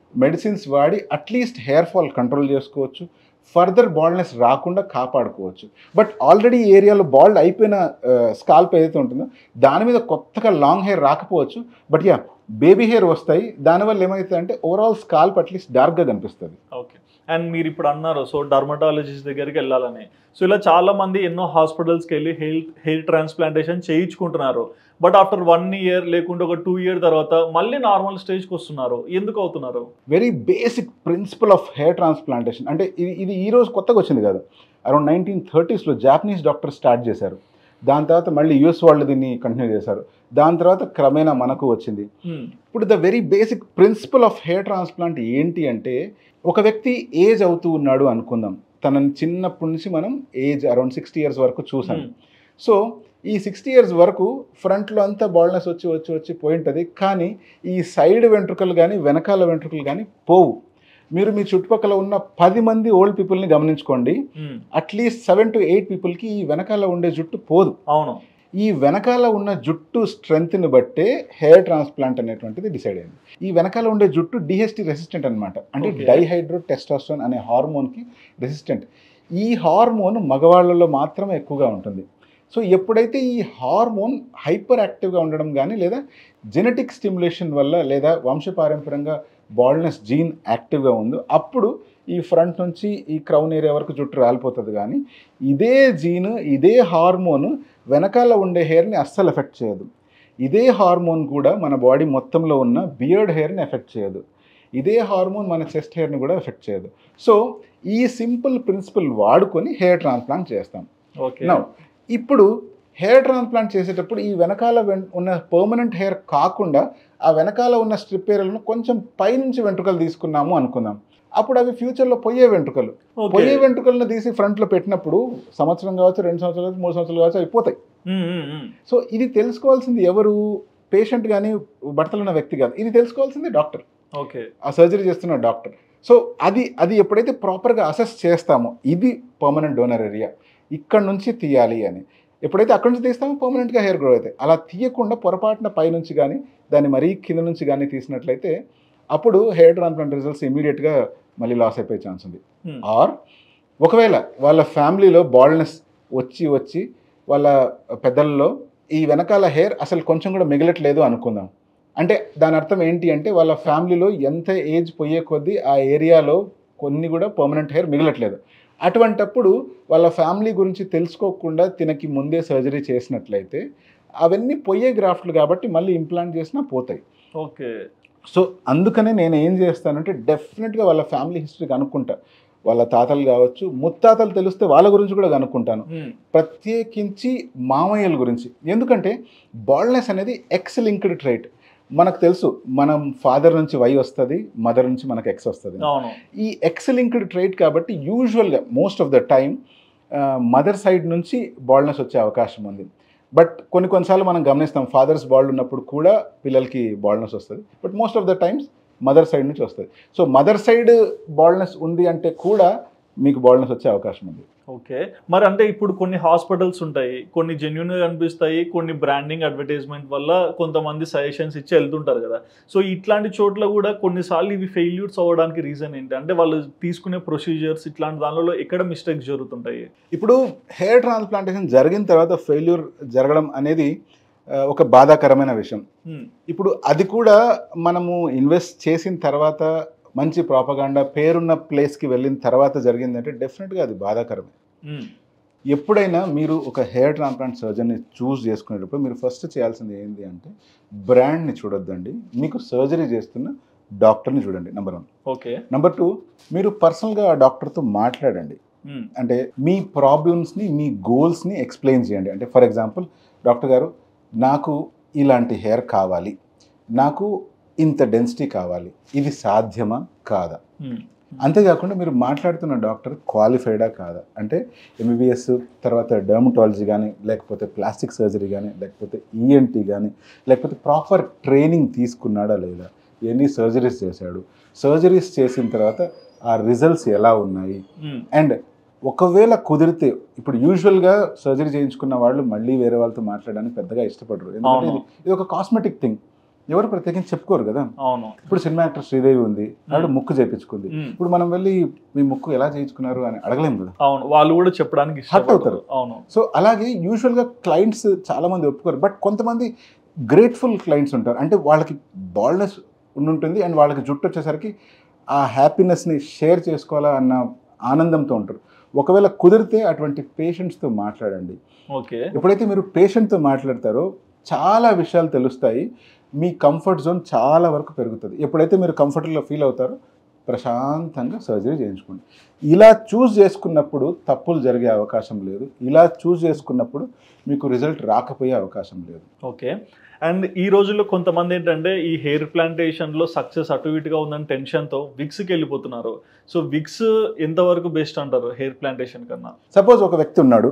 మెడిసిన్స్ వాడి అట్లీస్ట్ హెయిర్ ఫాల్ కంట్రోల్ చేసుకోవచ్చు ఫర్దర్ బాల్డ్నెస్ రాకుండా కాపాడుకోవచ్చు బట్ ఆల్రెడీ ఈ ఏరియాలో బాల్డ్ అయిపోయిన స్కాల్ప్ ఏదైతే ఉంటుందో దాని మీద కొత్తగా లాంగ్ హెయిర్ రాకపోవచ్చు బట్ యా బేబీ హెయిర్ వస్తాయి దానివల్ల ఏమవుతుంది అంటే ఓవరాల్ స్కాల్ప్ అట్లీస్ట్ డార్క్గా కనిపిస్తుంది ఓకే అండ్ మీరు ఇప్పుడు అన్నారు సో డర్మటాలజిస్ట్ దగ్గరికి వెళ్ళాలని సో ఇలా చాలా మంది ఎన్నో హాస్పిటల్స్కి వెళ్ళి హెయిర్ హెయిర్ ట్రాన్స్ప్లాంటేషన్ చేయించుకుంటున్నారు బట్ ఆఫ్టర్ వన్ ఇయర్ లేకుంటే ఒక టూ ఇయర్ తర్వాత మళ్ళీ నార్మల్ స్టేజ్కి వస్తున్నారు ఎందుకు అవుతున్నారు very basic principle of hair transplantation అంటే ఇది ఇది ఈ రోజు కొత్తగా వచ్చింది కాదు అరౌండ్ నైన్టీన్ థర్టీస్లో జాపనీస్ డాక్టర్ స్టార్ట్ చేశారు దాని తర్వాత మళ్ళీ యూఎస్ వాళ్ళు దీన్ని కంటిన్యూ చేశారు దాని తర్వాత క్రమేణా మనకు వచ్చింది Hmm. ఇప్పుడు the very basic principle of hair transplant ఏంటి అంటే ఒక వ్యక్తి ఏజ్ అవుతూ ఉన్నాడు అనుకుందాం తనని చిన్నప్పటి నుంచి మనం ఏజ్ అరౌండ్ సిక్స్టీ ఇయర్స్ వరకు చూసాం Hmm. సో ఈ సిక్స్టీ ఇయర్స్ వరకు ఫ్రంట్లో అంతా బాల్నెస్ వచ్చి వచ్చి వచ్చి పోయి ఉంటుంది కానీ ఈ సైడ్ వెంట్రుకలు కానీ వెనకాల వెంట్రుకలు కానీ పోవు మీరు మీ చుట్టుపక్కల ఉన్న పది మంది ఓల్డ్ పీపుల్ని గమనించుకోండి Hmm. At least seven to eight పీపుల్కి ఈ వెనకాల ఉండే జుట్టు పోదు అవును ఈ వెనకాల ఉన్న జుట్టు స్ట్రెంగ్త్ని బట్టే హెయిర్ ట్రాన్స్ప్లాంట్ అనేటువంటిది డిసైడ్ అయింది ఈ వెనకాల ఉండే జుట్టు డిహెచ్టి రెసిస్టెంట్ అనమాట అంటే Okay. డైహైడ్రో టెస్టాస్ట్రాన్ అనే హార్మోన్కి రెసిస్టెంట్ ఈ హార్మోన్ మగవాళ్ళలో మాత్రమే ఎక్కువగా ఉంటుంది సో ఎప్పుడైతే ఈ హార్మోన్ హైపర్ యాక్టివ్గా ఉండడం కానీ లేదా జెనెటిక్ స్టిమ్యులేషన్ వల్ల లేదా వంశపారంపర్యంగా బాల్నెస్ జీన్ యాక్టివ్గా ఉందో అప్పుడు ఈ ఫ్రంట్ నుంచి ఈ క్రౌన్ ఏరియా వరకు జుట్టు రాలిపోతుంది కానీ ఇదే జీన్ ఇదే హార్మోన్ వెనకాల ఉండే హెయిర్ని అస్సలు ఎఫెక్ట్ చేయదు ఇదే హార్మోన్ కూడా మన బాడీ మొత్తంలో ఉన్న బియర్డ్ హెయిర్ని ఎఫెక్ట్ చేయదు ఇదే హార్మోన్ మన చెస్ట్ హెయిర్ని కూడా ఎఫెక్ట్ చేయదు సో ఈ సింపుల్ ప్రిన్సిపల్ వాడుకొని హెయిర్ ట్రాన్స్ప్లాంట్ చేస్తాం ఓకే నౌ ఇప్పుడు హెయిర్ ట్రాన్స్ప్లాంట్ చేసేటప్పుడు ఈ వెనకాల వెన్- ఉన్న పర్మనెంట్ హెయిర్ కాకుండా ఆ వెనకాల ఉన్న స్ట్రిప్ ఏరియాలను కొంచెం పైనుంచి వెంట్రుకలు తీసుకున్నాము అనుకుందాం అప్పుడు అవి ఫ్యూచర్లో పోయే వెంట్రుకలు పోయే వెంట్రుకలను తీసి ఫ్రంట్లో పెట్టినప్పుడు సంవత్సరం కావచ్చు రెండు సంవత్సరాలు కావచ్చు మూడు సంవత్సరాలు కావచ్చు అయిపోతాయి సో ఇది తెలుసుకోవాల్సింది ఎవరు పేషెంట్ కానీ భర్తలు ఉన్న వ్యక్తి కాదు ఇది తెలుసుకోవాల్సింది డాక్టర్ ఓకే ఆ సర్జరీ చేస్తున్న డాక్టర్ సో అది అది ఎప్పుడైతే ప్రాపర్గా అసెస్ చేస్తామో ఇది పర్మనెంట్ డోనర్ ఏరియా ఇక్కడ నుంచి తీయాలి అని ఎప్పుడైతే అక్కడి నుంచి తీస్తామో పర్మనెంట్గా హెయిర్ గ్రో అవుతాయి అలా తీయకుండా పొరపాటున పైనుంచి కానీ దాన్ని మరీ కింద నుంచి కానీ తీసినట్లయితే అప్పుడు హెయిర్ ట్రాన్స్ప్లాంట్ రిజల్ట్స్ ఇమీడియట్గా మళ్ళీ లాస్ అయిపోయే ఛాన్స్ ఉంది Hmm. ఆర్ ఒకవేళ వాళ్ళ ఫ్యామిలీలో బాల్నెస్ వచ్చి వచ్చి వాళ్ళ పెద్దల్లో ఈ వెనకాల హెయిర్ అసలు కొంచెం కూడా మిగలట్లేదు అనుకుందాం అంటే దాని అర్థం ఏంటి అంటే వాళ్ళ ఫ్యామిలీలో ఎంత ఏజ్ పోయే కొద్దీ ఆ ఏరియాలో కొన్ని కూడా పర్మనెంట్ హెయిర్ మిగలట్లేదు అటువంటప్పుడు వాళ్ళ ఫ్యామిలీ గురించి తెలుసుకోకుండా తినకి ముందే సర్జరీ చేసినట్లయితే అవన్నీ పొయ్యే గ్రాఫ్ట్లు కాబట్టి మళ్ళీ ఇంప్లాంట్ చేసినా పోతాయి ఓకే సో అందుకనే నేను ఏం చేస్తానంటే డెఫినెట్గా వాళ్ళ ఫ్యామిలీ హిస్టరీ కనుక్కుంటా వాళ్ళ తాతలు కావచ్చు ముత్తాతలు తెలిస్తే వాళ్ళ గురించి కూడా కనుక్కుంటాను ప్రత్యేకించి మామయ్యల గురించి ఎందుకంటే బాల్నెస్ అనేది ఎక్స్ లింక్డ్ ట్రైట్ మనకు తెలుసు మనం ఫాదర్ నుంచి వై వస్తుంది మదర్ నుంచి మనకు ఎక్స్ వస్తుంది అవును ఈ ఎక్స్ లింక్డ్ ట్రైట్ కాబట్టి యూజువల్గా most of the time mother side నుంచి బాల్నెస్ వచ్చే అవకాశం ఉంది బట్ కొన్ని కొన్నిసార్లు మనం గమనిస్తాం ఫాదర్స్ బాల్డ్ ఉన్నప్పుడు కూడా పిల్లలకి బాల్నెస్ వస్తుంది but most of the times mother side నుంచి వస్తుంది సో మదర్ సైడ్ బాల్నెస్ ఉంది అంటే కూడా మీకు బాల్నెస్ వచ్చే అవకాశం ఉంది ఓకే మరి అంటే ఇప్పుడు కొన్ని హాస్పిటల్స్ ఉంటాయి కొన్ని జెన్యున్ గా కనిపిస్తాయి కొన్ని బ్రాండింగ్ అడ్వర్టైజ్మెంట్ వల్ల కొంతమంది సజెషన్స్ ఇచ్చి వెళ్తుంటారు కదా సో ఇట్లాంటి చోట్ల కూడా కొన్నిసార్లు ఇవి ఫెయిల్యూర్స్ అవ్వడానికి రీజన్ ఏంటి అంటే వాళ్ళు తీసుకునే ప్రొసీజర్స్ ఇట్లాంటి దానిలో ఎక్కడ మిస్టేక్స్ జరుగుతుంటాయి ఇప్పుడు హెయిర్ ట్రాన్స్ప్లాంటేషన్ జరిగిన తర్వాత ఫెయిల్యూర్ జరగడం అనేది ఆ, ఒక బాధాకరమైన విషయం Hmm. ఇప్పుడు అది కూడా మనము ఇన్వెస్ట్ చేసిన తర్వాత మంచి ప్రాపగాండా పేరున్న ప్లేస్కి వెళ్ళిన తర్వాత జరిగిందంటే డెఫినెట్గా అది బాధాకరమే Hmm. ఎప్పుడైనా మీరు ఒక హెయిర్ ట్రాన్స్ప్లాంట్ సర్జన్ని చూస్ చేసుకునేటప్పుడు మీరు ఫస్ట్ చేయాల్సింది ఏంటి అంటే బ్రాండ్ని చూడొద్దండి మీకు సర్జరీ చేస్తున్న డాక్టర్ని చూడండి number one okay number two మీరు పర్సనల్గా ఆ డాక్టర్తో మాట్లాడండి Hmm. అంటే మీ ప్రాబ్లమ్స్ని మీ గోల్స్ని ఎక్స్ప్లెయిన్ చేయండి అంటే ఫర్ ఎగ్జాంపుల్ డాక్టర్ గారు నాకు ఇలాంటి హెయిర్ కావాలి నాకు ఇంత డెన్సిటీ కావాలి ఇది సాధ్యమా కాదా Hmm. అంతేకాకుండా మీరు మాట్లాడుతున్న డాక్టర్ క్వాలిఫైడా కాదా అంటే ఎంబీబీఎస్ తర్వాత డర్మటాలజీ కానీ లేకపోతే ప్లాస్టిక్ సర్జరీ కానీ లేకపోతే ఈఎన్టీ కానీ లేకపోతే ప్రాపర్ ట్రైనింగ్ తీసుకున్నాడా లేదా ఎన్ని సర్జరీస్ చేశాడు సర్జరీస్ చేసిన తర్వాత ఆ రిజల్ట్స్ ఎలా ఉన్నాయి Hmm. అండ్ ఒకవేళ కుదిరితే ఇప్పుడు యూజువల్గా సర్జరీ చేయించుకున్న వాళ్ళు మళ్ళీ వేరే వాళ్ళతో మాట్లాడడానికి పెద్దగా ఇష్టపడరు ఎందుకంటే అవును. ఇది ఇది ఒక కాస్మెటిక్ థింగ్ ఎవరు ప్రత్యేకించి చెప్పుకోరు కదా అవును ఇప్పుడు సినిమా యాక్టర్ శ్రీదేవి ఉంది ఆవిడ ముక్కు చేయించుకుంది ఉమ్. ఇప్పుడు మనం వెళ్ళి మీ ముక్కు ఎలా చేయించుకున్నారు అని అడగలేము కదా అవును వాళ్ళు కూడా చెప్పడానికి ఇష్టపడతారు అవుతారు. అవును సో అలాగే యూజువల్గా క్లయింట్స్ చాలా మంది ఒప్పుకోరు బట్ కొంతమంది గ్రేట్ఫుల్ క్లయింట్స్ ఉంటారు అంటే వాళ్ళకి బాల్నెస్ ఉంటుంది అండ్ వాళ్ళకి జుట్టు వచ్చేసరికి ఆ హ్యాపీనెస్ని షేర్ చేసుకోవాలా అన్న ఆనందంతో ఉంటారు ఒకవేళ కుదిరితే అటువంటి పేషెంట్స్తో మాట్లాడండి ఓకే ఎప్పుడైతే మీరు పేషెంట్తో మాట్లాడతారో చాలా విషయాలు తెలుస్తాయి మీ కంఫర్ట్ జోన్ చాలా వరకు పెరుగుతుంది ఎప్పుడైతే మీరు కంఫర్టబుల్గా ఫీల్ అవుతారో ప్రశాంతంగా సర్జరీ చేయించుకోండి ఇలా చూస్ చేసుకున్నప్పుడు తప్పులు జరిగే అవకాశం లేదు ఇలా చూస్ చేసుకున్నప్పుడు మీకు రిజల్ట్ రాకపోయే అవకాశం లేదు ఓకే అండ్ ఈ రోజుల్లో కొంతమంది ఏంటంటే ఈ హెయిర్ ప్లాంటేషన్లో సక్సెస్ అటు ఇటుగా ఉందని టెన్షన్తో విక్స్కి వెళ్ళిపోతున్నారు సో విక్స్ ఎంతవరకు బెస్ట్ అంటారు హెయిర్ ప్లాంటేషన్ కన్నా సపోజ్ ఒక వ్యక్తి ఉన్నాడు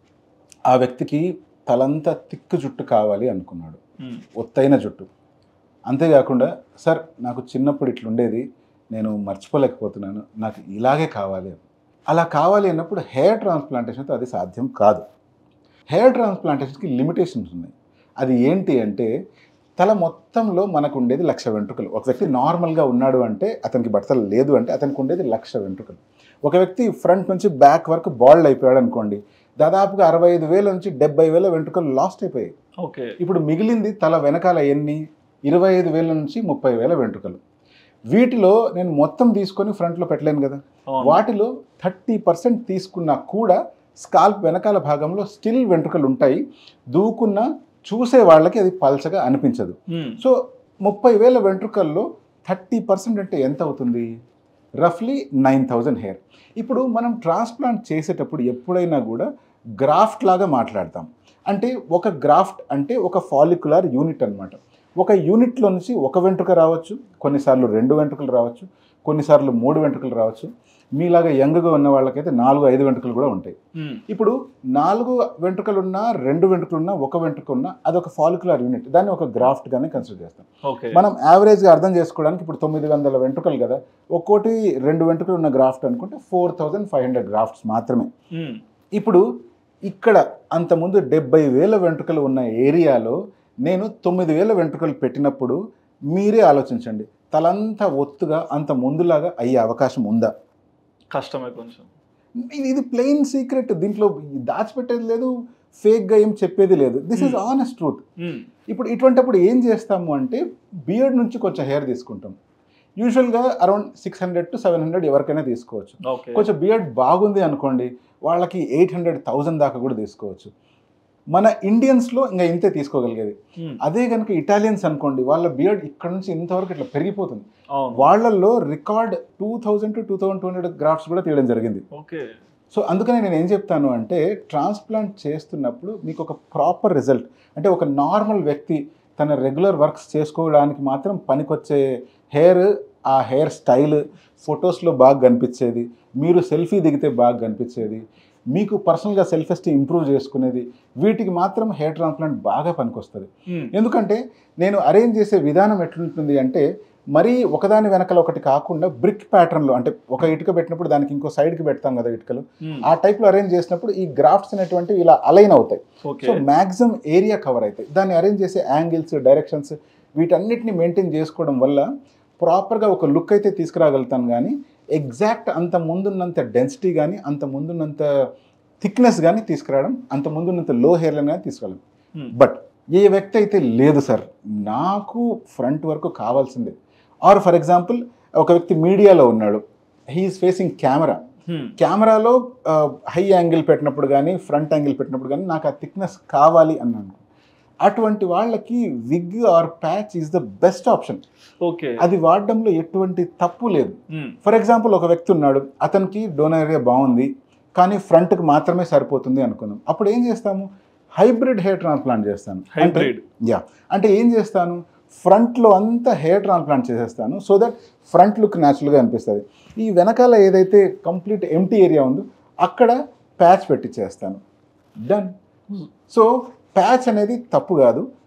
ఆ వ్యక్తికి తలంతా తిక్కు జుట్టు కావాలి అనుకున్నాడు ఉమ్, ఒత్తైన జుట్టు అంతేకాకుండా సార్ నాకు చిన్నప్పుడు ఇట్లుండేది నేను మర్చిపోలేకపోతున్నాను నాకు ఇలాగే కావాలి అని. అలా కావాలి అన్నప్పుడు హెయిర్ ట్రాన్స్ప్లాంటేషన్తో అది సాధ్యం కాదు హెయిర్ ట్రాన్స్ప్లాంటేషన్కి లిమిటేషన్స్ ఉన్నాయి అది ఏంటి అంటే తల మొత్తంలో మనకు ఉండేది లక్ష వెంట్రుకలు ఒక వ్యక్తి నార్మల్గా ఉన్నాడు అంటే అతనికి బట్టలు లేదు అంటే అతనికి ఉండేది లక్ష వెంట్రుకలు ఒక వ్యక్తి ఫ్రంట్ నుంచి బ్యాక్ వరకు బాల్డ్ అయిపోయాడు అనుకోండి దాదాపుగా అరవై ఐదు వేల నుంచి డెబ్బై వేల వెంట్రుకలు లాస్ట్ అయిపోయాయి ఓకే ఇప్పుడు మిగిలింది తల వెనకాల ఎన్ని ఇరవై ఐదు వేల నుంచి ముప్పై వేల వెంట్రుకలు వీటిలో నేను మొత్తం తీసుకొని ఫ్రంట్లో పెట్టలేను కదా అవును. వాటిలో థర్టీ పర్సెంట్ తీసుకున్నా కూడా స్కాల్ప్ వెనకాల భాగంలో స్టిల్ వెంట్రుకలు ఉంటాయి దూకున్న చూసే వాళ్ళకి అది పల్చగా అనిపించదు ఉమ్, సో ముప్పై వేల వెంట్రుకల్లో థర్టీ పర్సెంట్ అంటే ఎంత అవుతుంది రఫ్లీ నైన్ థౌజండ్ హెయిర్ ఇప్పుడు మనం ట్రాన్స్ప్లాంట్ చేసేటప్పుడు ఎప్పుడైనా కూడా గ్రాఫ్ట్ లాగా మాట్లాడతాం అంటే ఒక గ్రాఫ్ట్ అంటే ఒక ఫాలిక్యులర్ యూనిట్ అన్నమాట ఒక యూనిట్లో నుంచి ఒక వెంట్రుక రావచ్చు కొన్నిసార్లు రెండు వెంట్రుకలు రావచ్చు కొన్నిసార్లు మూడు వెంట్రుకలు రావచ్చు మీలాగా యంగ్గా ఉన్న వాళ్ళకైతే నాలుగు ఐదు వెంట్రుకలు కూడా ఉంటాయి ఉమ్, ఇప్పుడు నాలుగు వెంట్రుకలు ఉన్నా రెండు వెంట్రుకలు ఉన్నా ఒక వెంట్రుక ఉన్నా అదొక ఫాలిక్యులర్ యూనిట్ దాన్ని ఒక గ్రాఫ్ట్ గానే కన్సిడర్ చేస్తాం ఓకే మనం యావరేజ్గా అర్థం చేసుకోవడానికి ఇప్పుడు తొమ్మిది వందల వెంట్రుకలు కదా ఒక్కోటి రెండు వెంట్రుకలు ఉన్న గ్రాఫ్ట్ అనుకుంటే four thousand five hundred grafts మాత్రమే ఉమ్, ఇప్పుడు ఇక్కడ అంతకుముందు డెబ్బై వేల వెంట్రుకలు ఉన్న ఏరియాలో నేను తొమ్మిది వేల వెంట్రుకలు పెట్టినప్పుడు మీరే ఆలోచించండి తలంతా ఒత్తుగా అంత ముందులాగా అయ్యే అవకాశం ఉందా కష్టమే కొంచెం ఇది ఇది ప్లెయిన్ సీక్రెట్ దీంట్లో దాచిపెట్టేది లేదు ఫేక్గా ఏం చెప్పేది లేదు this is honest truth um, ఇప్పుడు ఇటువంటిప్పుడు ఏం చేస్తాము అంటే బియర్డ్ నుంచి కొంచెం హెయిర్ తీసుకుంటాం యూజువల్గా around six hundred to seven hundred ఎవరికైనా తీసుకోవచ్చు ఓకే కొంచెం బియర్డ్ బాగుంది అనుకోండి వాళ్ళకి ఎయిట్ హండ్రెడ్ థౌజండ్ దాకా కూడా తీసుకోవచ్చు మన ఇండియన్స్లో ఇంకా ఇంతే తీసుకోగలిగేది ఉమ్, అదే కనుక ఇటాలియన్స్ అనుకోండి వాళ్ళ బియర్డ్ ఇక్కడ నుంచి ఇంతవరకు ఇట్లా పెరిగిపోతుంది అవును వాళ్ళల్లో record two thousand to two thousand two hundred grafts కూడా తీయడం జరిగింది ఓకే సో అందుకనే నేను ఏం చెప్తాను అంటే ట్రాన్స్ప్లాంట్ చేస్తున్నప్పుడు మీకు ఒక ప్రాపర్ రిజల్ట్ అంటే ఒక నార్మల్ వ్యక్తి తన రెగ్యులర్ వర్క్స్ చేసుకోవడానికి మాత్రం పనికొచ్చే హెయిర్ ఆ హెయిర్ స్టైల్ ఫొటోస్లో బాగా కనిపించేది మీరు సెల్ఫీ దిగితే బాగా కనిపించేది మీకు పర్సనల్గా సెల్ఫ్ ఎస్టీమ్ ఇంప్రూవ్ చేసుకునేది వీటికి మాత్రం హెయిర్ ట్రాన్స్ప్లాంట్ బాగా పనికొస్తుంది ఉమ్, ఎందుకంటే నేను అరేంజ్ చేసే విధానం ఎట్లుంటుంది అంటే మరీ ఒకదాని వెనకాల ఒకటి కాకుండా బ్రిక్ ప్యాటర్న్లో అంటే ఒక ఇటుక పెట్టినప్పుడు దానికి ఇంకో సైడ్కి పెడతాం కదా ఇటుకలు ఉమ్, ఆ టైప్లో అరేంజ్ చేసినప్పుడు ఈ గ్రాఫ్ట్స్ అనేటువంటివి ఇలా అలైన్ అవుతాయి okay so maximum area cover అవుతాయి దాన్ని అరేంజ్ చేసే యాంగిల్స్ డైరెక్షన్స్ వీటన్నిటిని మెయింటైన్ చేసుకోవడం వల్ల ప్రాపర్గా ఒక లుక్ అయితే తీసుకురాగలుగుతాను కానీ ఎగ్జాక్ట్ అంత ముందున్నంత డెన్సిటీ కానీ అంత ముందున్నంత థిక్నెస్ కానీ తీసుకురావడం అంత ముందున్నంత లో హెయిర్ లైన్ కానీ తీసుకురావడం ఉమ్, బట్ ఏ వ్యక్తి అయితే లేదు సార్ నాకు ఫ్రంట్ వరకు కావాల్సిందే ఆర్ ఫర్ ఎగ్జాంపుల్ ఒక వ్యక్తి మీడియాలో ఉన్నాడు హీఈస్ ఫేసింగ్ కెమెరా ఉమ్, కెమెరాలో హై యాంగిల్ పెట్టినప్పుడు కానీ ఫ్రంట్ యాంగిల్ పెట్టినప్పుడు కానీ నాకు ఆ థిక్నెస్ కావాలి అన్నాను అటువంటి వాళ్ళకి wig or patch is the best option okay అది వాడడంలో ఎటువంటి తప్పు లేదు ఉమ్, ఫర్ ఎగ్జాంపుల్ ఒక వ్యక్తి ఉన్నాడు అతనికి డోనర్ ఏరియా బాగుంది కానీ ఫ్రంట్కి మాత్రమే సరిపోతుంది అనుకున్నాం అప్పుడు ఏం చేస్తాము హైబ్రిడ్ హెయిర్ ట్రాన్స్ప్లాంట్ చేస్తాను అంటే హైబ్రిడ్ యా అంటే ఏం చేస్తాను ఫ్రంట్లో అంతా హెయిర్ ట్రాన్స్ప్లాంట్ చేసేస్తాను సో దట్ ఫ్రంట్ లుక్ న్యాచురల్గా అనిపిస్తుంది ఈ వెనకాల ఏదైతే కంప్లీట్ ఎంటీ ఏరియా ఉందో అక్కడ ప్యాచ్ పెట్టి చేస్తాను డన్ సో ప్యాచ్ అనేది తప్పు కాదు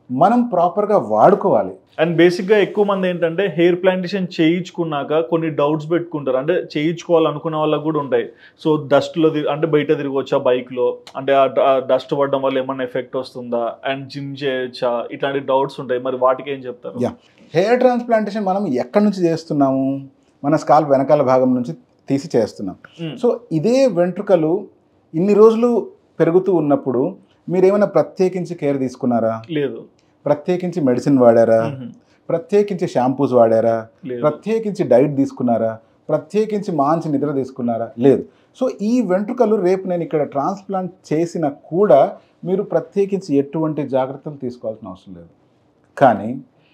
మనం ప్రాపర్గా వాడుకోవాలి అండ్ బేసిక్గా ఎక్కువ మంది ఏంటంటే హెయిర్ ప్లాంటేషన్ చేయించుకున్నాక కొన్ని డౌట్స్ పెట్టుకుంటారు అంటే చేయించుకోవాలనుకున్న వాళ్ళకి కూడా ఉంటాయి సో డస్ట్లో అంటే బయట తిరగవచ్చా బైక్లో అంటే ఆ డస్ట్ పడడం వల్ల ఏమన్నా ఎఫెక్ట్ వస్తుందా అండ్ జిమ్ చేయొచ్చా ఇట్లాంటి డౌట్స్ ఉంటాయి మరి వాటికి ఏం చెప్తారు Yeah. హెయిర్ ట్రాన్స్ప్లాంటేషన్ మనం ఎక్కడి నుంచి చేస్తున్నాము మన స్కాల్ప్ వెనకాల భాగం నుంచి తీసి చేస్తున్నాం Mm. సో ఇదే వెంట్రుకలు ఇన్ని రోజులు పెరుగుతూ ఉన్నప్పుడు మీరు ఏమైనా ప్రత్యేకించి కేర్ తీసుకున్నారా లేదు ప్రత్యేకించి మెడిసిన్ వాడారా మ్మ్. ప్రత్యేకించి షాంపూస్ వాడారా లేదు ప్రత్యేకించి డైట్ తీసుకున్నారా ప్రత్యేకించి మంచి నిద్ర తీసుకున్నారా లేదు సో ఈ వెంట్రుకలు రేపు నేను ఇక్కడ ట్రాన్స్ప్లాంట్ చేసినా కూడా మీరు ప్రత్యేకించి ఎటువంటి జాగ్రత్తలు తీసుకోవాల్సిన అవసరం లేదు కానీ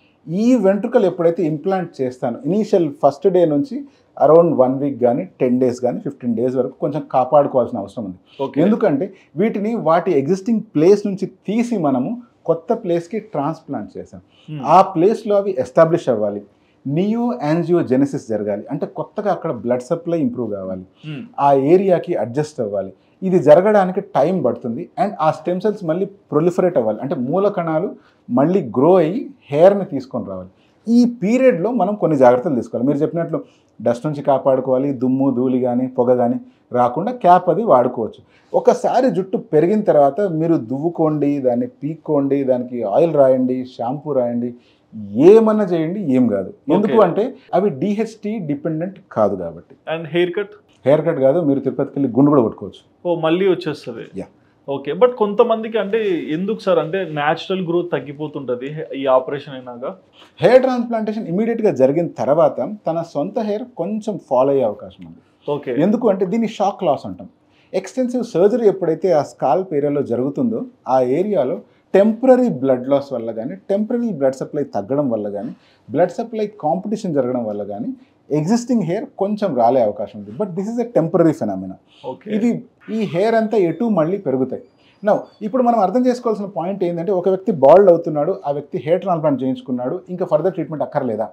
ఈ వెంట్రుకలు ఎప్పుడైతే ఇంప్లాంట్ చేస్తాను ఇనీషియల్ ఫస్ట్ డే నుంచి అరౌండ్ వన్ వీక్ కానీ టెన్ డేస్ కానీ ఫిఫ్టీన్ డేస్ వరకు కొంచెం కాపాడుకోవాల్సిన అవసరం ఉంది ఓకే ఎందుకంటే వీటిని వాటి ఎగ్జిస్టింగ్ ప్లేస్ నుంచి తీసి మనము కొత్త ప్లేస్కి ట్రాన్స్ప్లాంట్ చేసాం మ్మ్. ఆ ప్లేస్లో అవి ఎస్టాబ్లిష్ అవ్వాలి నియో యాంజియోజెనసిస్ జరగాలి అంటే కొత్తగా అక్కడ బ్లడ్ సప్లై ఇంప్రూవ్ కావాలి మ్మ్. ఆ ఏరియాకి అడ్జస్ట్ అవ్వాలి ఇది జరగడానికి టైం పడుతుంది అండ్ ఆ స్టెమ్ సెల్స్ మళ్ళీ ప్రొలిఫరేట్ అవ్వాలి అంటే మూల కణాలు మళ్ళీ గ్రో అయ్యి హెయిర్ని తీసుకొని రావాలి ఈ పీరియడ్లో మనం కొన్ని జాగ్రత్తలు తీసుకోవాలి మీరు చెప్పినట్లు డస్ట్ నుంచి కాపాడుకోవాలి దుమ్ము ధూళి కానీ పొగ కానీ రాకుండా క్యాప్ అది వాడుకోవచ్చు ఒకసారి జుట్టు పెరిగిన తర్వాత మీరు దువ్వుకోండి దాన్ని పీక్కోండి దానికి ఆయిల్ రాయండి షాంపూ రాయండి ఏమన్నా చేయండి ఏం కాదు ఎందుకు Okay. అంటే అవి డిహెచ్టి డిపెండెంట్ కాదు కాబట్టి and hair cut hair cut కాదు మీరు తిరుపతికి వెళ్ళి గుండు కూడా కొట్టుకోవచ్చు ఓ మళ్ళీ వచ్చేస్తుంది Yeah. ఓకే బట్ కొంతమందికి అంటే ఎందుకు సార్ అంటే న్యాచురల్ గ్రోత్ తగ్గిపోతుంటది ఈ ఆపరేషన్ అయినాక హెయిర్ ట్రాన్స్ప్లాంటేషన్ ఇమీడియట్గా జరిగిన తర్వాత తన సొంత హెయిర్ కొంచెం ఫాలో అయ్యే అవకాశం ఉంది ఓకే ఎందుకు అంటే దీన్ని షాక్ లాస్ అంటాం ఎక్స్టెన్సివ్ సర్జరీ ఎప్పుడైతే ఆ స్కాల్ప్ ఏరియాలో జరుగుతుందో ఆ ఏరియాలో టెంపరీ బ్లడ్ లాస్ వల్ల కానీ టెంపరీ బ్లడ్ సప్లై తగ్గడం వల్ల కానీ బ్లడ్ సప్లై కాంపిటీషన్ జరగడం వల్ల కానీ ఎగ్జిస్టింగ్ హెయిర్ కొంచెం రాలే అవకాశం ఉంది but this is a temporary phenomena okay ఇది ఈ హెయిర్ అంతా ఎటు మళ్ళీ పెరుగుతాయి నౌ ఇప్పుడు మనం అర్థం చేసుకోవాల్సిన పాయింట్ ఏంటంటే ఒక వ్యక్తి బాల్డ్ అవుతున్నాడు ఆ వ్యక్తి హెయిర్ ట్రాన్స్ప్లాంట్ చేయించుకున్నాడు ఇంకా ఫర్దర్ ట్రీట్మెంట్ అక్కర్లేదా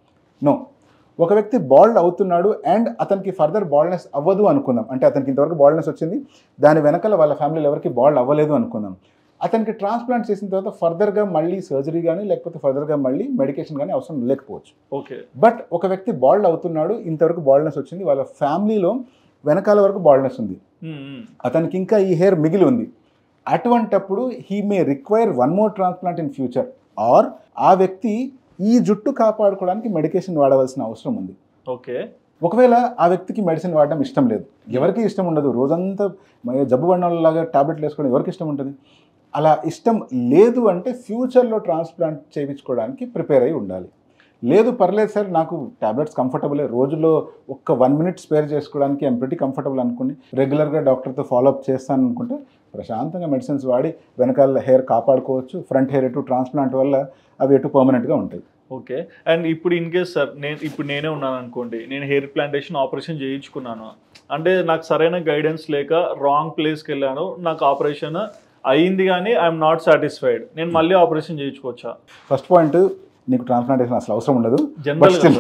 నో ఒక వ్యక్తి బాల్డ్ అవుతున్నాడు అండ్ అతనికి ఫర్దర్ బాల్డ్నెస్ అవ్వదు అనుకుందాం అంటే అతనికి ఇంతవరకు బాల్డ్నెస్ వచ్చింది దాని వెనకాల వాళ్ళ ఫ్యామిలీలో ఎవరికి బాల్డ్ అవ్వలేదు అనుకుందాం అతనికి ట్రాన్స్ప్లాంట్ చేసిన తర్వాత ఫర్దర్గా మళ్ళీ సర్జరీ కానీ లేకపోతే ఫర్దర్గా మళ్ళీ మెడికేషన్ కానీ అవసరం లేకపోవచ్చు ఓకే బట్ ఒక వ్యక్తి బాల్డ్ అవుతున్నాడు ఇంతవరకు బాల్డ్నెస్ వచ్చింది వాళ్ళ ఫ్యామిలీలో వెనకాల వరకు బాల్డ్నెస్ ఉంది అతనికి ఇంకా ఈ హెయిర్ మిగిలి ఉంది అటువంటప్పుడు he may require one more transplant in future or ఆ వ్యక్తి ఈ జుట్టు కాపాడుకోవడానికి మెడికేషన్ వాడవలసిన అవసరం ఉంది ఓకే ఒకవేళ ఆ వ్యక్తికి మెడిసిన్ వాడడం ఇష్టం లేదు ఎవరికి ఇష్టం ఉండదు రోజంతా మ- జబ్బు పడిన వాళ్ళలాగా టాబ్లెట్లు వేసుకోవడం ఎవరికి ఇష్టం ఉంటుంది అలా ఇష్టం లేదు అంటే ఫ్యూచర్లో ట్రాన్స్ప్లాంట్ చేయించుకోవడానికి ప్రిపేర్ అయి ఉండాలి లేదు పర్లేదు సార్ నాకు టాబ్లెట్స్ కంఫర్టబులే రోజులో ఒక్క వన్ మినిట్ స్పేర్ చేసుకోవడానికి ఐమ్ pretty కంఫర్టబుల్ అనుకుని రెగ్యులర్గా డాక్టర్తో ఫాలోఅప్ చేస్తాను అనుకుంటే ప్రశాంతంగా మెడిసిన్స్ వాడి వెనకాల హెయిర్ కాపాడుకోవచ్చు ఫ్రంట్ హెయిర్ ఎటు ట్రాన్స్ప్లాంట్ వల్ల అవి ఎటు పర్మనెంట్గా ఉంటాయి ఓకే అండ్ ఇప్పుడు ఇన్ కేస్ సార్ నేను ఇప్పుడు నేనే ఉన్నాను అనుకోండి నేను హెయిర్ ప్లాంటేషన్ ఆపరేషన్ చేయించుకున్నాను అంటే నాకు సరైన గైడెన్స్ లేక రాంగ్ ప్లేస్కి వెళ్ళాను నాకు ఆపరేషన్ అయింది కానీ ఐఎమ్ నాట్ సాటిస్ఫైడ్ నేను మళ్ళీ ఆపరేషన్ చేయించుకోవచ్చా ఫస్ట్ పాయింట్ నీకు ట్రాన్స్ప్లాంటేషన్ అసలు అవసరం ఉండదు but general still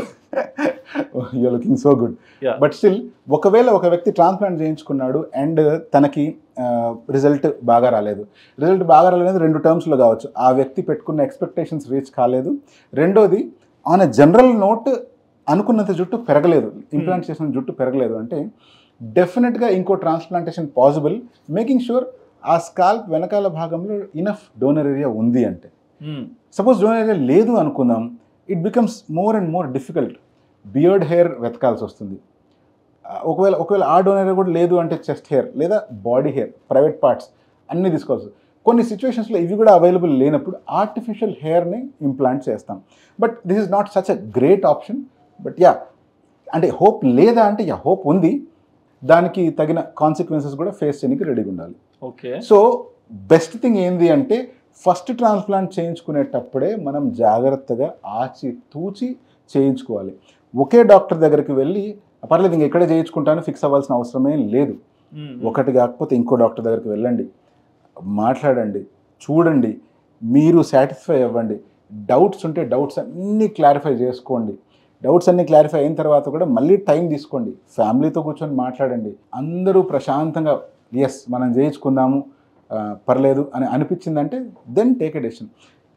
you looking so good Yeah. But still ఒకవేళ ఒక వ్యక్తి ట్రాన్స్ప్లాంట్ చేయించుకున్నాడు అండ్ తనకి రిజల్ట్ బాగా రాలేదు రిజల్ట్ బాగా రాలేదు రెండు టర్మ్స్లో కావచ్చు ఆ వ్యక్తి పెట్టుకున్న ఎక్స్పెక్టేషన్స్ రీచ్ కాలేదు రెండోది ఆన్ ఎ జనరల్ నోట్ అనుకున్నంత జుట్టు పెరగలేదు ఇంప్లాంట్ చేసిన జుట్టు పెరగలేదు అంటే డెఫినెట్గా ఇంకో ట్రాన్స్ప్లాంటేషన్ పాసిబుల్ మేకింగ్ షూర్ ఆ స్కాల్ప్ వెనకాల భాగంలో ఇనఫ్ డోనర్ ఏరియా ఉంది అంటే సపోజ్ డోనర్ ఏరియా లేదు అనుకుందాం it becomes more and more difficult beard hair వెతకాల్సి వస్తుంది ఆ, ఒకవేళ ఒకవేళ ఆ డోనర్ ఏరియా కూడా లేదు అంటే చెస్ట్ హెయిర్ లేదా బాడీ హెయిర్ ప్రైవేట్ పార్ట్స్ అన్నీ తీసుకోవచ్చు కొన్ని సిచ్యువేషన్స్లో ఇవి కూడా అవైలబుల్ లేనప్పుడు ఆర్టిఫిషియల్ హెయిర్ని ఇంప్లాంట్ చేస్తాం but this is not such a great option but yeah అంటే హోప్ లేదా అంటే యా హోప్ ఉంది దానికి తగిన కాన్సిక్వెన్సెస్ కూడా ఫేస్ చేయడానికి రెడీగా ఉండాలి ఓకే సో బెస్ట్ థింగ్ ఏంది అంటే ఫస్ట్ ట్రాన్స్ప్లాంట్ చేయించుకునేటప్పుడే మనం జాగ్రత్తగా ఆచి తూచి చేయించుకోవాలి ఒకే డాక్టర్ దగ్గరికి వెళ్ళి పర్లేదు ఇంక ఎక్కడే చేయించుకుంటాను ఫిక్స్ అవ్వాల్సిన అవసరమే లేదు ఒకటి కాకపోతే ఇంకో డాక్టర్ దగ్గరికి వెళ్ళండి మాట్లాడండి చూడండి మీరు సాటిస్ఫై అవ్వండి డౌట్స్ ఉంటే డౌట్స్ అన్నీ క్లారిఫై చేసుకోండి డౌట్స్ అన్నీ క్లారిఫై అయిన తర్వాత కూడా మళ్ళీ టైం తీసుకోండి ఫ్యామిలీతో కూర్చొని మాట్లాడండి అందరూ ప్రశాంతంగా ఎస్ మనం చేయించుకుందాము ఆ, పర్లేదు అని అనిపించిందంటే then take a decision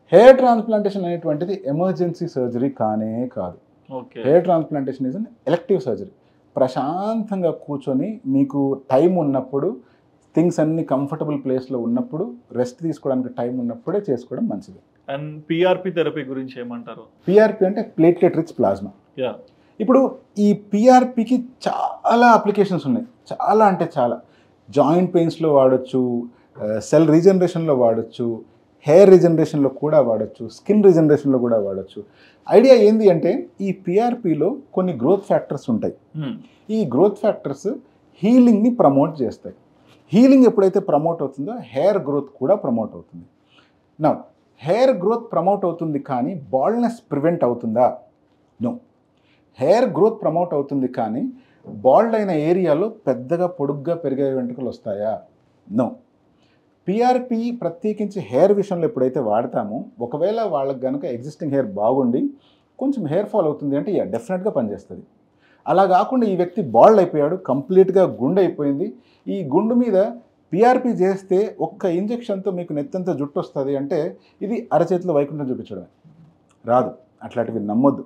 hair transplantation అనేటువంటిది ఎమర్జెన్సీ సర్జరీ కానే కాదు okay hair transplantation is an elective surgery ప్రశాంతంగా కూర్చొని మీకు టైం ఉన్నప్పుడు థింగ్స్ అన్ని కంఫర్టబుల్ ప్లేస్లో ఉన్నప్పుడు రెస్ట్ తీసుకోవడానికి టైం ఉన్నప్పుడే చేసుకోవడం మంచిది అండ్ పిఆర్పి థెరపీ గురించి ఏమంటారు పిఆర్పి అంటే ప్లేట్లెట్ రిచ్ ప్లాస్మా యా ఇప్పుడు ఈ పిఆర్పికి చాలా అప్లికేషన్స్ ఉన్నాయి చాలా అంటే చాలా జాయింట్ పెయిన్స్లో వాడచ్చు సెల్ రీజనరేషన్లో వాడచ్చు హెయిర్ రీజనరేషన్లో కూడా వాడచ్చు స్కిన్ రీజనరేషన్లో కూడా వాడచ్చు ఐడియా ఏంది అంటే ఈ పిఆర్పిలో కొన్ని గ్రోత్ ఫ్యాక్టర్స్ ఉంటాయి ఈ గ్రోత్ ఫ్యాక్టర్స్ హీలింగ్ని ప్రమోట్ చేస్తాయి హీలింగ్ ఎప్పుడైతే ప్రమోట్ అవుతుందో హెయిర్ గ్రోత్ కూడా ప్రమోట్ అవుతుంది నా హెయిర్ గ్రోత్ ప్రమోట్ అవుతుంది కానీ బాల్నెస్ ప్రివెంట్ అవుతుందా నో హెయిర్ గ్రోత్ ప్రమోట్ అవుతుంది కానీ బాల్డ్ అయిన ఏరియాలో పెద్దగా పొడుగ్గా పెరిగే వెంట్రుకలు వస్తాయా నో పిఆర్పి ప్రత్యేకించి హెయిర్ విషయంలో ఎప్పుడైతే వాడతామో ఒకవేళ వాళ్ళకి కనుక ఎగ్జిస్టింగ్ హెయిర్ బాగుండి కొంచెం హెయిర్ ఫాల్ అవుతుంది అంటే యా డెఫినెట్గా పనిచేస్తుంది అలా కాకుండా ఈ వ్యక్తి బాల్డ్ అయిపోయాడు కంప్లీట్గా గుండె అయిపోయింది ఈ గుండు మీద పిఆర్పి చేస్తే ఒక్క ఇంజెక్షన్తో మీకు నెత్తంత జుట్టు వస్తుంది అంటే ఇది అరచేతిలో వైకుంఠం చూపించడమే రాదు అట్లాంటివి నమ్మొద్దు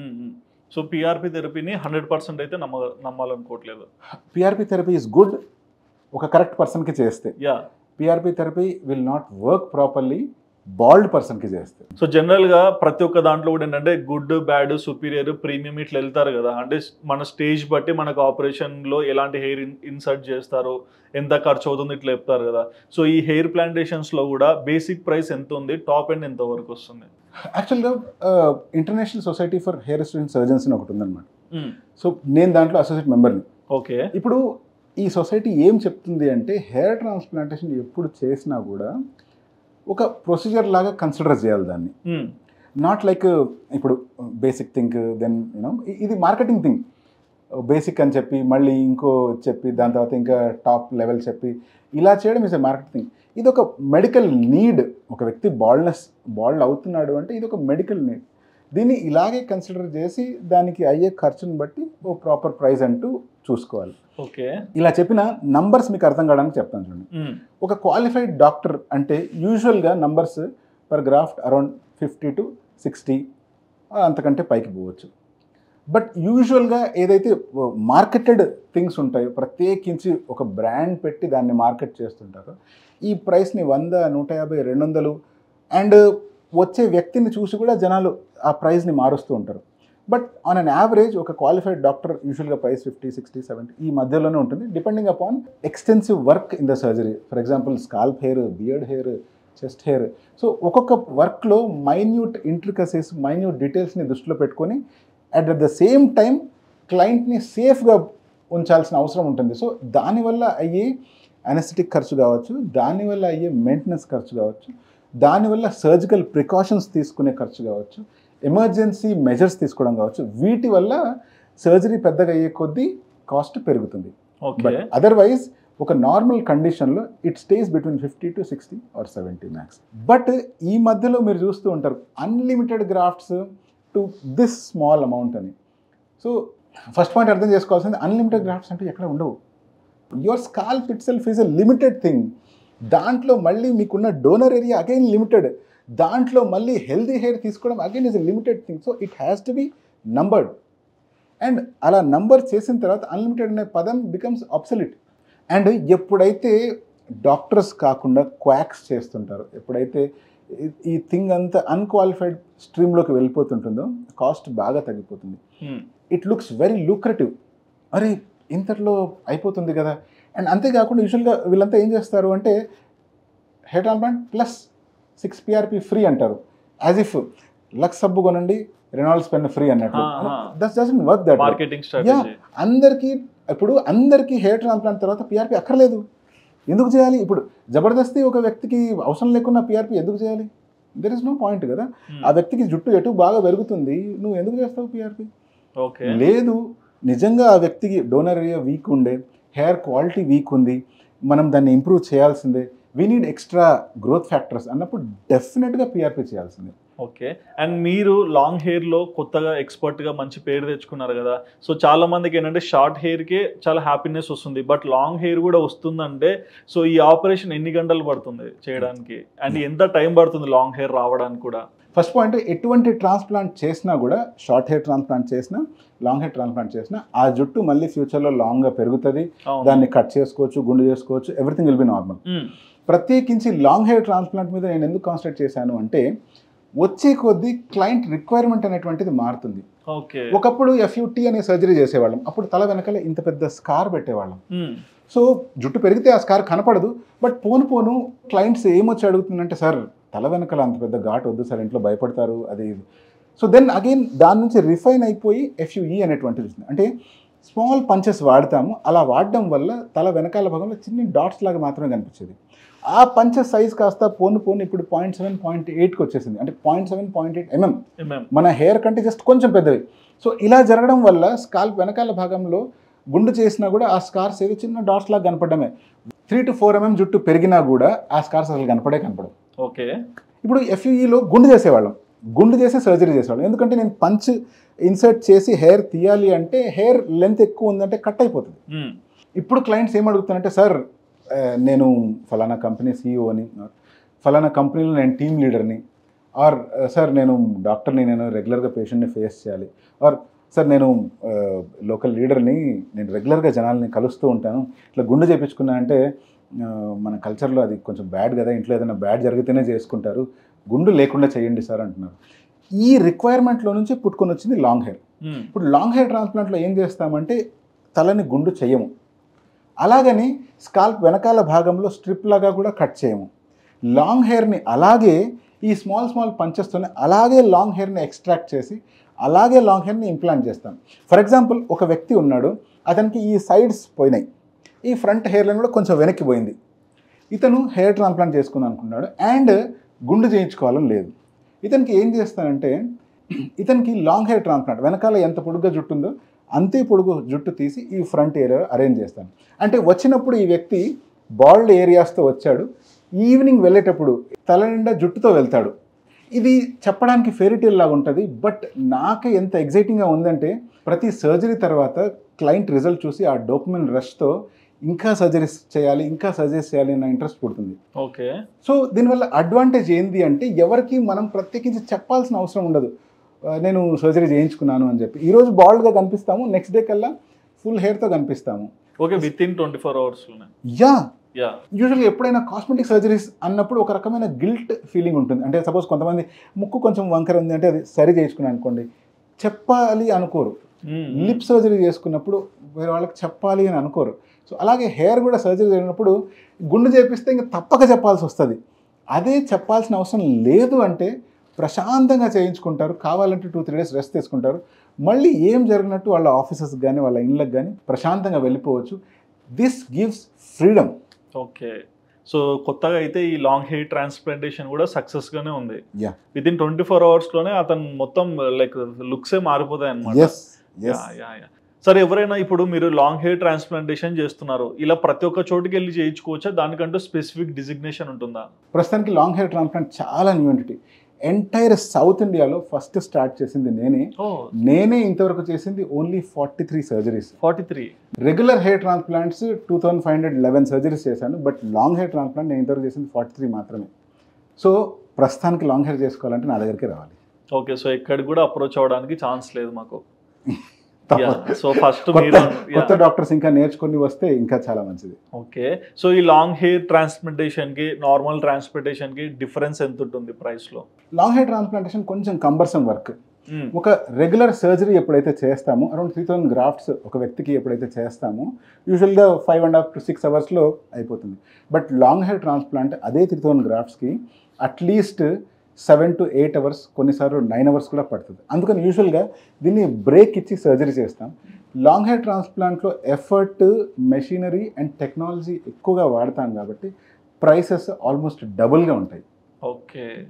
సో పిఆర్పి థెరపీని హండ్రెడ్ పర్సెంట్ అయితే నమ్మ నమ్మాలనుకోవట్లేదు పిఆర్పి థెరపీ ఈజ్ గుడ్ ఒక కరెక్ట్ పర్సన్కి చేస్తే yeah PRP therapy will not work properly bald పర్సన్కి చేస్తే సో జనరల్గా ప్రతి ఒక్క దాంట్లో కూడా ఏంటంటే గుడ్ బ్యాడ్ సుపీరియర్ ప్రీమియం ఇట్లా వెళ్తారు కదా అంటే మన స్టేజ్ బట్టి మనకు ఆపరేషన్లో ఎలాంటి హెయిర్ ఇన్సర్ట్ చేస్తారు ఎంత ఖర్చు అవుతుంది ఇట్లా చెప్తారు కదా సో ఈ హెయిర్ ప్లాంటేషన్స్లో కూడా బేసిక్ ప్రైస్ ఎంత ఉంది టాప్ ఎండ్ ఎంత వరకు వస్తుంది యాక్చువల్గా international society for hair student surgeons అని ఒకటి ఉందన్నమాట సో నేను దాంట్లో అసోసియేట్ మెంబర్ని ఓకే ఇప్పుడు ఈ సొసైటీ ఏం చెప్తుంది అంటే హెయిర్ ట్రాన్స్ప్లాంటేషన్ ఎప్పుడు చేసినా కూడా ఒక ప్రొసీజర్ లాగా కన్సిడర్ చేయాలి దాన్ని నాట్ లైక్ ఇప్పుడు బేసిక్ థింక్ దెన్ యూనో ఇది మార్కెటింగ్ థింగ్ బేసిక్ అని చెప్పి మళ్ళీ ఇంకో చెప్పి దాని తర్వాత ఇంకా టాప్ లెవెల్ చెప్పి ఇలా చేయడం ఇస్ ఎ మార్కెట్ థింగ్ ఇది ఒక మెడికల్ నీడ్ ఒక వ్యక్తి బాల్డ్నెస్ బాల్డ్ అవుతున్నాడు అంటే ఇది ఒక మెడికల్ నీడ్ దీన్ని ఇలాగే కన్సిడర్ చేసి దానికి అయ్యే ఖర్చుని బట్టి ఓ ప్రాపర్ ప్రైస్ అంటూ చూసుకోవాలి ఓకే ఇలా చెప్పిన నంబర్స్ మీకు అర్థం కావడానికి చెప్తాను చూడండి ఒక క్వాలిఫైడ్ డాక్టర్ అంటే యూజువల్గా numbers per graft around fifty to sixty అంతకంటే పైకి పోవచ్చు బట్ యూజువల్గా ఏదైతే మార్కెటెడ్ థింగ్స్ ఉంటాయో ప్రత్యేకించి ఒక బ్రాండ్ పెట్టి దాన్ని మార్కెట్ చేస్తుంటారో ఈ ప్రైస్ని వంద నూట యాభై రెండు వందలు అండ్ వచ్చే వ్యక్తిని చూసి కూడా జనాలు ఆ ప్రైస్ని మారుస్తూ ఉంటారు బట్ ఆన్ అన్ యావరేజ్ ఒక క్వాలిఫైడ్ డాక్టర్ యూజువల్గా ప్రైస్ ఫిఫ్టీ సిక్స్టీ సెవెంటీ ఈ మధ్యలోనే ఉంటుంది depending upon extensive work in the surgery for example scalp hair beard hair chest hair so ఒక్కొక్క వర్క్లో మైన్యూట్ ఇంట్రికసీస్ మైన్యూట్ డీటెయిల్స్ని దృష్టిలో పెట్టుకొని అట్ ద సేమ్ టైం క్లయింట్ని సేఫ్గా ఉంచాల్సిన అవసరం ఉంటుంది సో దానివల్ల అయ్యే అనెస్థెటిక్ ఖర్చు కావచ్చు దానివల్ల అయ్యే మెయింటెనెన్స్ ఖర్చు కావచ్చు దానివల్ల సర్జికల్ ప్రికాషన్స్ తీసుకునే ఖర్చు కావచ్చు ఎమర్జెన్సీ మెజర్స్ తీసుకోవడం కావచ్చు వీటి వల్ల సర్జరీ పెద్దగా అయ్యే కొద్దీ కాస్ట్ పెరుగుతుంది ఓకే బట్ అదర్వైజ్ ఒక నార్మల్ కండిషన్లో it stays between fifty to sixty or seventy max but ఈ మధ్యలో మీరు చూస్తూ ఉంటారు unlimited grafts to this small amount అని సో ఫస్ట్ పాయింట్ అర్థం చేసుకోవాల్సింది అన్లిమిటెడ్ గ్రాఫ్ట్స్ అంటే ఎక్కడ ఉండవు your scalp itself is a limited thing దాంట్లో మళ్ళీ మీకున్న డోనర్ ఏరియా అగైన్ లిమిటెడ్ దాంట్లో మళ్ళీ హెల్దీ హెయిర్ తీసుకోవడం again is a limited thing so it has to be numbered and అలా నంబర్ చేసిన తర్వాత అన్లిమిటెడ్ అనే పదం బికమ్స్ అబ్సలిట్ అండ్ ఎప్పుడైతే డాక్టర్స్ కాకుండా క్వాక్స్ చేస్తుంటారో ఎప్పుడైతే ఈ- ఈ థింగ్ అంతా అన్క్వాలిఫైడ్ స్ట్రీమ్లోకి వెళ్ళిపోతుంటుందో కాస్ట్ బాగా తగ్గిపోతుంది ఇట్ లుక్స్ వెరీ లూక్రేటివ్ అరే ఇంతట్లో అయిపోతుంది కదా అండ్ అంతేకాకుండా యూజువల్గా వీళ్ళంతా ఏం చేస్తారు అంటే head transplant plus six PRP free అంటారు యాజ్ ఇఫ్ లక్స్ సబ్బు కొనండి రెనాల్డ్స్ పెన్ ఫ్రీ అన్నట్టు Ah, ah. This doesn't work that marketing strategy అందరికీ ఇప్పుడు అందరికీ హెయిర్ ట్రాన్స్ప్లాంట్ తర్వాత పిఆర్పి అక్కర్లేదు ఎందుకు చేయాలి ఇప్పుడు జబర్దస్తి ఒక వ్యక్తికి అవసరం లేకున్నా పిఆర్పి ఎందుకు చేయాలి దెర్ ఇస్ నో పాయింట్ కదా ఆ వ్యక్తికి జుట్టు ఎటు బాగా పెరుగుతుంది నువ్వు ఎందుకు చేస్తావు పిఆర్పి ఓకే లేదు నిజంగా ఆ వ్యక్తికి డోనర్ ఏరియా వీక్ ఉండే హెయిర్ క్వాలిటీ వీక్ ఉంది మనం దాన్ని ఇంప్రూవ్ చేయాల్సిందే we need extra growth factors అన్నప్పుడు డెఫినెట్గా పిఆర్పి చేయాల్సిందే ఓకే అండ్ మీరు లాంగ్ హెయిర్ లో కొత్తగా ఎక్స్పర్ట్ గా మంచి పేరు తెచ్చుకున్నారు కదా సో చాలా మందికి ఏంటంటే షార్ట్ హెయిర్ కే చాలా హ్యాపీనెస్ వస్తుంది బట్ లాంగ్ హెయిర్ కూడా వస్తుందంటే సో ఈ ఆపరేషన్ ఎన్ని గంటలు పడుతుంది చేయడానికి అండ్ ఎంత టైం పడుతుంది లాంగ్ హెయిర్ రావడానికి కూడా ఫస్ట్ పాయింట్ ఎటువంటి ట్రాన్స్ప్లాంట్ చేసినా కూడా షార్ట్ హెయిర్ ట్రాన్స్ప్లాంట్ చేసినా లాంగ్ హెయిర్ ట్రాన్స్ప్లాంట్ చేసినా ఆ జుట్టు మళ్ళీ ఫ్యూచర్లో లాంగ్గా పెరుగుతుంది అవును. దాన్ని కట్ చేసుకోవచ్చు గుండు చేసుకోవచ్చు everything will be normal hmm. ప్రత్యేకించి లాంగ్ హెయిర్ ట్రాన్స్ప్లాంట్ మీద నేను ఎందుకు కాన్సన్ట్రేట్ చేశాను అంటే వచ్చే కొద్దీ క్లయింట్ రిక్వైర్మెంట్ అనేటువంటిది మారుతుంది ఓకే ఒకప్పుడు ఎఫ్యూటీ అనే సర్జరీ చేసేవాళ్ళం అప్పుడు తల వెనకాల ఇంత పెద్ద స్కార్ పెట్టేవాళ్ళం మ్మ్. సో జుట్టు పెరిగితే ఆ స్కార్ కనపడదు బట్ పోను పోను క్లయింట్స్ ఏమొచ్చి అడుగుతుందంటే సార్ తల వెనకాల అంత పెద్ద ఘాట్ వద్దు సార్ ఇంట్లో భయపడతారు అది ఇది సో దెన్ అగైన్ దాని నుంచి రిఫైన్ అయిపోయి ఎఫ్యూఈ అనేటువంటిది వచ్చింది అంటే స్మాల్ పంచెస్ వాడతాము అలా వాడడం వల్ల తల వెనకాల భాగంలో చిన్న డాట్స్ లాగా మాత్రమే కనిపించేది ఆ పంచెస్ సైజ్ కాస్త పోను పోను ఇప్పుడు పాయింట్ సెవెన్ పాయింట్ ఎయిట్కి వచ్చేసింది అంటే point seven point eight mm mm. మన హెయిర్ కంటే జస్ట్ కొంచెం పెద్దవి సో ఇలా జరగడం వల్ల స్కాల్ప్ వెనకాల భాగంలో గుండు చేసినా కూడా ఆ స్కార్స్ ఏదో చిన్న డాట్స్ లాగా కనపడమే త్రీ టు ఫోర్ ఎంఎం జుట్టు పెరిగినా కూడా ఆ స్కార్స్ అసలు కనపడే కనపడవు ఓకే ఇప్పుడు ఎఫ్యూఈలో గుండు చేసేవాళ్ళం గుండు చేసి సర్జరీ చేసేవాళ్ళం ఎందుకంటే నేను పంచ్ ఇన్సర్ట్ చేసి హెయిర్ తీయాలి అంటే హెయిర్ లెంత్ ఎక్కువ ఉందంటే కట్ అయిపోతుంది మ్మ్. ఇప్పుడు క్లయింట్స్ ఏం అడుగుతారంటే సార్ ఆ, నేను ఫలానా కంపెనీ సీఈఓని ఫలానా కంపెనీలో నేను టీమ్ లీడర్ని ఆర్ సార్ నేను డాక్టర్ని నేను రెగ్యులర్గా పేషెంట్ని ఫేస్ చేయాలి ఆర్ సార్ నేను లోకల్ లీడర్ని నేను రెగ్యులర్గా జనాల్ని కలుస్తూ ఉంటాను ఇట్లా గుండె చేయించుకున్నా అంటే ఆ, మన కల్చర్లో అది కొంచెం బ్యాడ్ కదా ఇంట్లో ఏదైనా బ్యాడ్ జరిగితేనే చేసుకుంటారు గుండు లేకుండా చేయండి సార్ అంటున్నారు ఈ రిక్వైర్మెంట్లో నుంచి పుట్టుకొని వచ్చింది లాంగ్ హెయిర్ మ్మ్. ఇప్పుడు లాంగ్ హెయిర్ ట్రాన్స్ప్లాంట్లో ఏం చేస్తామంటే తలని గుండు చేయము అలాగని స్కాల్ప్ వెనకాల భాగంలో స్ట్రిప్ లాగా కూడా కట్ చేయము లాంగ్ హెయిర్ని అలాగే ఈ స్మాల్ స్మాల్ పంచెస్తోనే అలాగే లాంగ్ హెయిర్ని ఎక్స్ట్రాక్ట్ చేసి అలాగే లాంగ్ హెయిర్ని ఇంప్లాంట్ చేస్తాం ఫర్ ఎగ్జాంపుల్ ఒక వ్యక్తి ఉన్నాడు అతనికి ఈ సైడ్స్ పోయినాయి ఈ ఫ్రంట్ హెయిర్ లైన్ కూడా కొంచెం వెనక్కి పోయింది ఇతను హెయిర్ ట్రాన్స్ప్లాంట్ చేసుకుందాం అనుకున్నాడు అండ్ గుండు చేయించుకోవాలని లేదు ఇతనికి ఏం చేస్తానంటే ఇతనికి లాంగ్ హెయిర్ ట్రాన్స్ప్లాంట్ వెనకాల ఎంత పొడుగ్గా జుట్టు ఉందో అంతే పొడుగు జుట్టు తీసి ఈ ఫ్రంట్ ఏరియా అరేంజ్ చేస్తాను అంటే వచ్చినప్పుడు ఈ వ్యక్తి బాల్డ్ ఏరియాస్తో వచ్చాడు ఈవినింగ్ వెళ్ళేటప్పుడు తల నిండా జుట్టుతో వెళ్తాడు ఇది చెప్పడానికి ఫెయిరీటేల్ లాగా ఉంటుంది బట్ నాకు ఎంత ఎగ్జైటింగ్గా ఉందంటే ప్రతి సర్జరీ తర్వాత క్లయింట్ రిజల్ట్ చూసి ఆ డోపమిన్ రష్తో ఇంకా సర్జరీస్ చేయాలి ఇంకా సర్జరీస్ చేయాలి అన్న ఇంట్రెస్ట్ పుడుతుంది ఓకే సో దీనివల్ల అడ్వాంటేజ్ ఏంది అంటే ఎవరికి మనం ప్రత్యేకించి చెప్పాల్సిన అవసరం ఉండదు ఆ, నేను సర్జరీ చేయించుకున్నాను అని చెప్పి ఈరోజు బాల్డ్గా కనిపిస్తాము నెక్స్ట్ డే కల్లా ఫుల్ హెయిర్తో కనిపిస్తాము okay with in twenty four అవర్స్లోనే యా యా యూజువల్గా ఎప్పుడైనా కాస్మెటిక్ సర్జరీస్ అన్నప్పుడు ఒక రకమైన గిల్ట్ ఫీలింగ్ ఉంటుంది అంటే సపోజ్ కొంతమంది ముక్కు కొంచెం వంకర ఉంది అంటే అది సరి చేయించుకున్నాను అనుకోండి చెప్పాలి అనుకోరు లిప్ సర్జరీ చేసుకున్నప్పుడు వేరే వాళ్ళకి చెప్పాలి అని అనుకోరు సో అలాగే హెయిర్ కూడా సర్జరీ జరిగినప్పుడు గుండు చేపిస్తే ఇంకా తప్పక చెప్పాల్సి వస్తుంది అదే చెప్పాల్సిన అవసరం లేదు అంటే ప్రశాంతంగా చేయించుకుంటారు కావాలంటే టూ త్రీ డేస్ రెస్ట్ తీసుకుంటారు మళ్ళీ ఏం జరిగినట్టు వాళ్ళ ఆఫీసెస్ కానీ వాళ్ళ ఇళ్ళకి కానీ ప్రశాంతంగా వెళ్ళిపోవచ్చు this gives freedom okay so కొత్తగా అయితే ఈ లాంగ్ హెయిర్ ట్రాన్స్ప్లాంటేషన్ కూడా సక్సెస్ గానే ఉంది Yeah. With in twenty four hours లోనే అతను మొత్తం లైక్ లుక్సే మారిపోతాయి అనమాట ఎస్ ఎస్ సరే ఎవరైనా ఇప్పుడు మీరు లాంగ్ హెయిర్ ట్రాన్స్ప్లాంటేషన్ చేస్తున్నారు ఇలా ప్రతి ఒక్క చోటుకి వెళ్ళి చేయించుకోవచ్చా దానికంటూ స్పెసిఫిక్ డిజిగ్నేషన్ ఉంటుందా ప్రస్తుతానికి లాంగ్ హెయిర్ ట్రాన్స్ప్లాంట్ చాలా న్యూ ఎంటిటీ ఎంటైర్ సౌత్ ఇండియాలో ఫస్ట్ స్టార్ట్ చేసింది నేనే ఓ నేనే ఇంతవరకు చేసింది only forty three surgeries forty three regular hair transplants two thousand five hundred eleven surgeries చేశాను బట్ లాంగ్ హెయిర్ ట్రాన్స్ప్లాంట్ నేను ఇంతవరకు చేసింది ఫార్టీ త్రీ మాత్రమే సో ప్రస్తుతానికి లాంగ్ హెయిర్ చేసుకోవాలంటే నా దగ్గరికి రావాలి ఓకే సో ఎక్కడికి కూడా అప్రోచ్ అవ్వడానికి ఛాన్స్ లేదు మాకు తప్పదు. సో ఫస్ట్ కొత్త మీరు కొత్త డాక్టర్స్ ఇంకా నేర్చుకొని వస్తే ఇంకా చాలా మంచిది ఓకే సో ఈ లాంగ్ హెయిర్ ట్రాన్స్ప్లాంటేషన్ కి నార్మల్ ట్రాన్స్ప్లాంటేషన్ కి డిఫరెన్స్ ఎంత ఉంటుంది ప్రైస్ లో లాంగ్ హెయిర్ ట్రాన్స్ప్లాంటేషన్ కొంచెం కంబర్సమ్ వర్క్ ఒక రెగ్యులర్ సర్జరీ ఎప్పుడైతే చేస్తామో అరౌండ్ త్రీ థౌసండ్ గ్రాఫ్ట్స్ ఒక వ్యక్తికి ఎప్పుడైతే చేస్తామో యూజువల్గా five and half to six అవర్స్లో అయిపోతుంది బట్ లాంగ్ హెయిర్ ట్రాన్స్ప్లాంట్ అదే త్రీ థౌసండ్ గ్రాఫ్ట్స్కి at least seven to eight hours కొన్నిసార్లు నైన్ అవర్స్ కూడా పడుతుంది అందుకని యూజువల్గా దీన్ని బ్రేక్ ఇచ్చి సర్జరీ చేస్తాం లాంగ్ హెయిర్ ట్రాన్స్ప్లాంట్లో ఎఫర్ట్ మెషినరీ అండ్ టెక్నాలజీ ఎక్కువగా వాడతాం కాబట్టి ప్రైసెస్ ఆల్మోస్ట్ డబుల్గా ఉంటాయి okay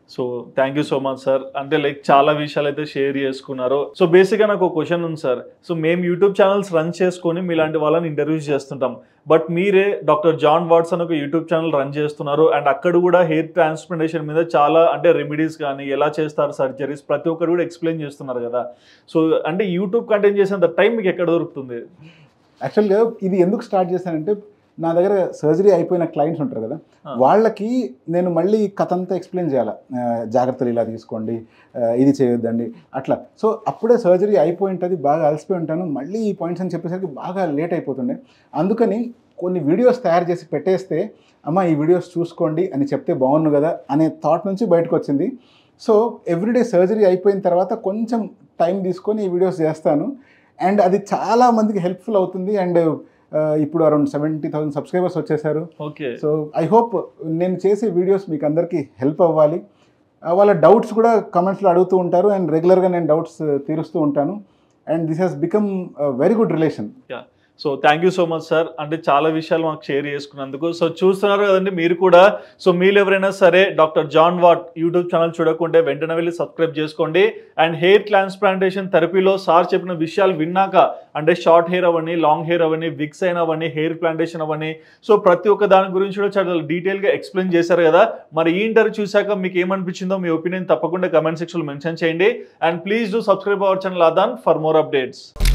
so thank you so much sir అంటే లైక్ చాలా విషయాలు అయితే షేర్ చేసుకున్నారు సో బేసిక్గా నాకు ఒక క్వశ్చన్ ఉంది సార్ సో మేము యూట్యూబ్ ఛానల్స్ రన్ చేసుకొని మీలాంటి వాళ్ళని ఇంటర్వ్యూస్ చేస్తుంటాం బట్ మీరే డాక్టర్ జాన్ వాట్స్ అని ఒక యూట్యూబ్ ఛానల్ రన్ చేస్తున్నారు అండ్ అక్కడ కూడా హెయిర్ ట్రాన్స్ప్లాంటేషన్ మీద చాలా అంటే రెమెడీస్ కానీ ఎలా చేస్తారు సర్జరీస్ ప్రతి ఒక్కరు కూడా ఎక్స్ప్లెయిన్ చేస్తున్నారు కదా సో అంటే యూట్యూబ్ కంటెంట్ చేసేంత టైం మీకు ఎక్కడ దొరుకుతుంది యాక్చువల్గా ఇది ఎందుకు స్టార్ట్ చేశానంటే నా దగ్గర సర్జరీ అయిపోయిన క్లయింట్స్ ఉంటారు కదా ఆ. వాళ్ళకి నేను మళ్ళీ కథ అంతా ఎక్స్ప్లెయిన్ చేయాలి ఆ, జాగ్రత్తలు ఇలా తీసుకోండి ఆ, ఇది చేయొద్దండి అట్లా సో అప్పుడే సర్జరీ అయిపోయి ఉంటుంది బాగా అలసిపోయి ఉంటాను మళ్ళీ ఈ పాయింట్స్ అని చెప్పేసరికి బాగా లేట్ అయిపోతుండే అందుకని కొన్ని వీడియోస్ తయారు చేసి పెట్టేస్తే అమ్మ ఈ వీడియోస్ చూసుకోండి అని చెప్తే బాగుండు కదా అనే థాట్ నుంచి బయటకు వచ్చింది సో ఎవ్రీడే సర్జరీ అయిపోయిన తర్వాత కొంచెం టైం తీసుకొని ఈ వీడియోస్ చేస్తాను అండ్ అది చాలా మందికి హెల్ప్ఫుల్ అవుతుంది అండ్ ఇప్పుడు అరౌండ్ సెవెంటీ థౌసండ్ సబ్స్క్రైబర్స్ వచ్చేసారు ఓకే సో ఐ హోప్ నేను చేసే వీడియోస్ మీకు అందరికీ హెల్ప్ అవ్వాలి ఆ, వాళ్ళ డౌట్స్ కూడా కమెంట్స్లో అడుగుతూ ఉంటారు అండ్ రెగ్యులర్గా నేను డౌట్స్ తీరుస్తూ ఉంటాను and this has become very good relation so thank you so much sir అంటే చాలా విషయాలు మాకు షేర్ చేసుకున్నందుకు సో చూస్తున్నారు కదండి మీరు కూడా సో మీరు ఎవరైనా సరే doctor John Watt YouTube channel చూడకుంటే వెంటనే వెళ్ళి సబ్స్క్రైబ్ చేసుకోండి అండ్ హెయిర్ ట్రాన్స్ప్లాంటేషన్ థెరపీలో సార్ చెప్పిన విషయాలు విన్నాక అంటే షార్ట్ హెయిర్ అవని లాంగ్ హెయిర్ అవని విక్స్ అయిన అవని హెయిర్ ప్లాంటేషన్ అవని సో ప్రతి ఒక్క దాని గురించి కూడా చాలా డీటెయిల్గా ఎక్స్ప్లెయిన్ చేశారు కదా మరి ఈ ఇంటర్వ్యూ చూశాక మీకు ఏమనిపించిందో మీ ఒపీనియన్ తప్పకుండా కమెంట్ సెక్షన్లో మెన్షన్ చేయండి and please do subscribe our channel అదాన్ ఫర్ మోర్ అప్డేట్స్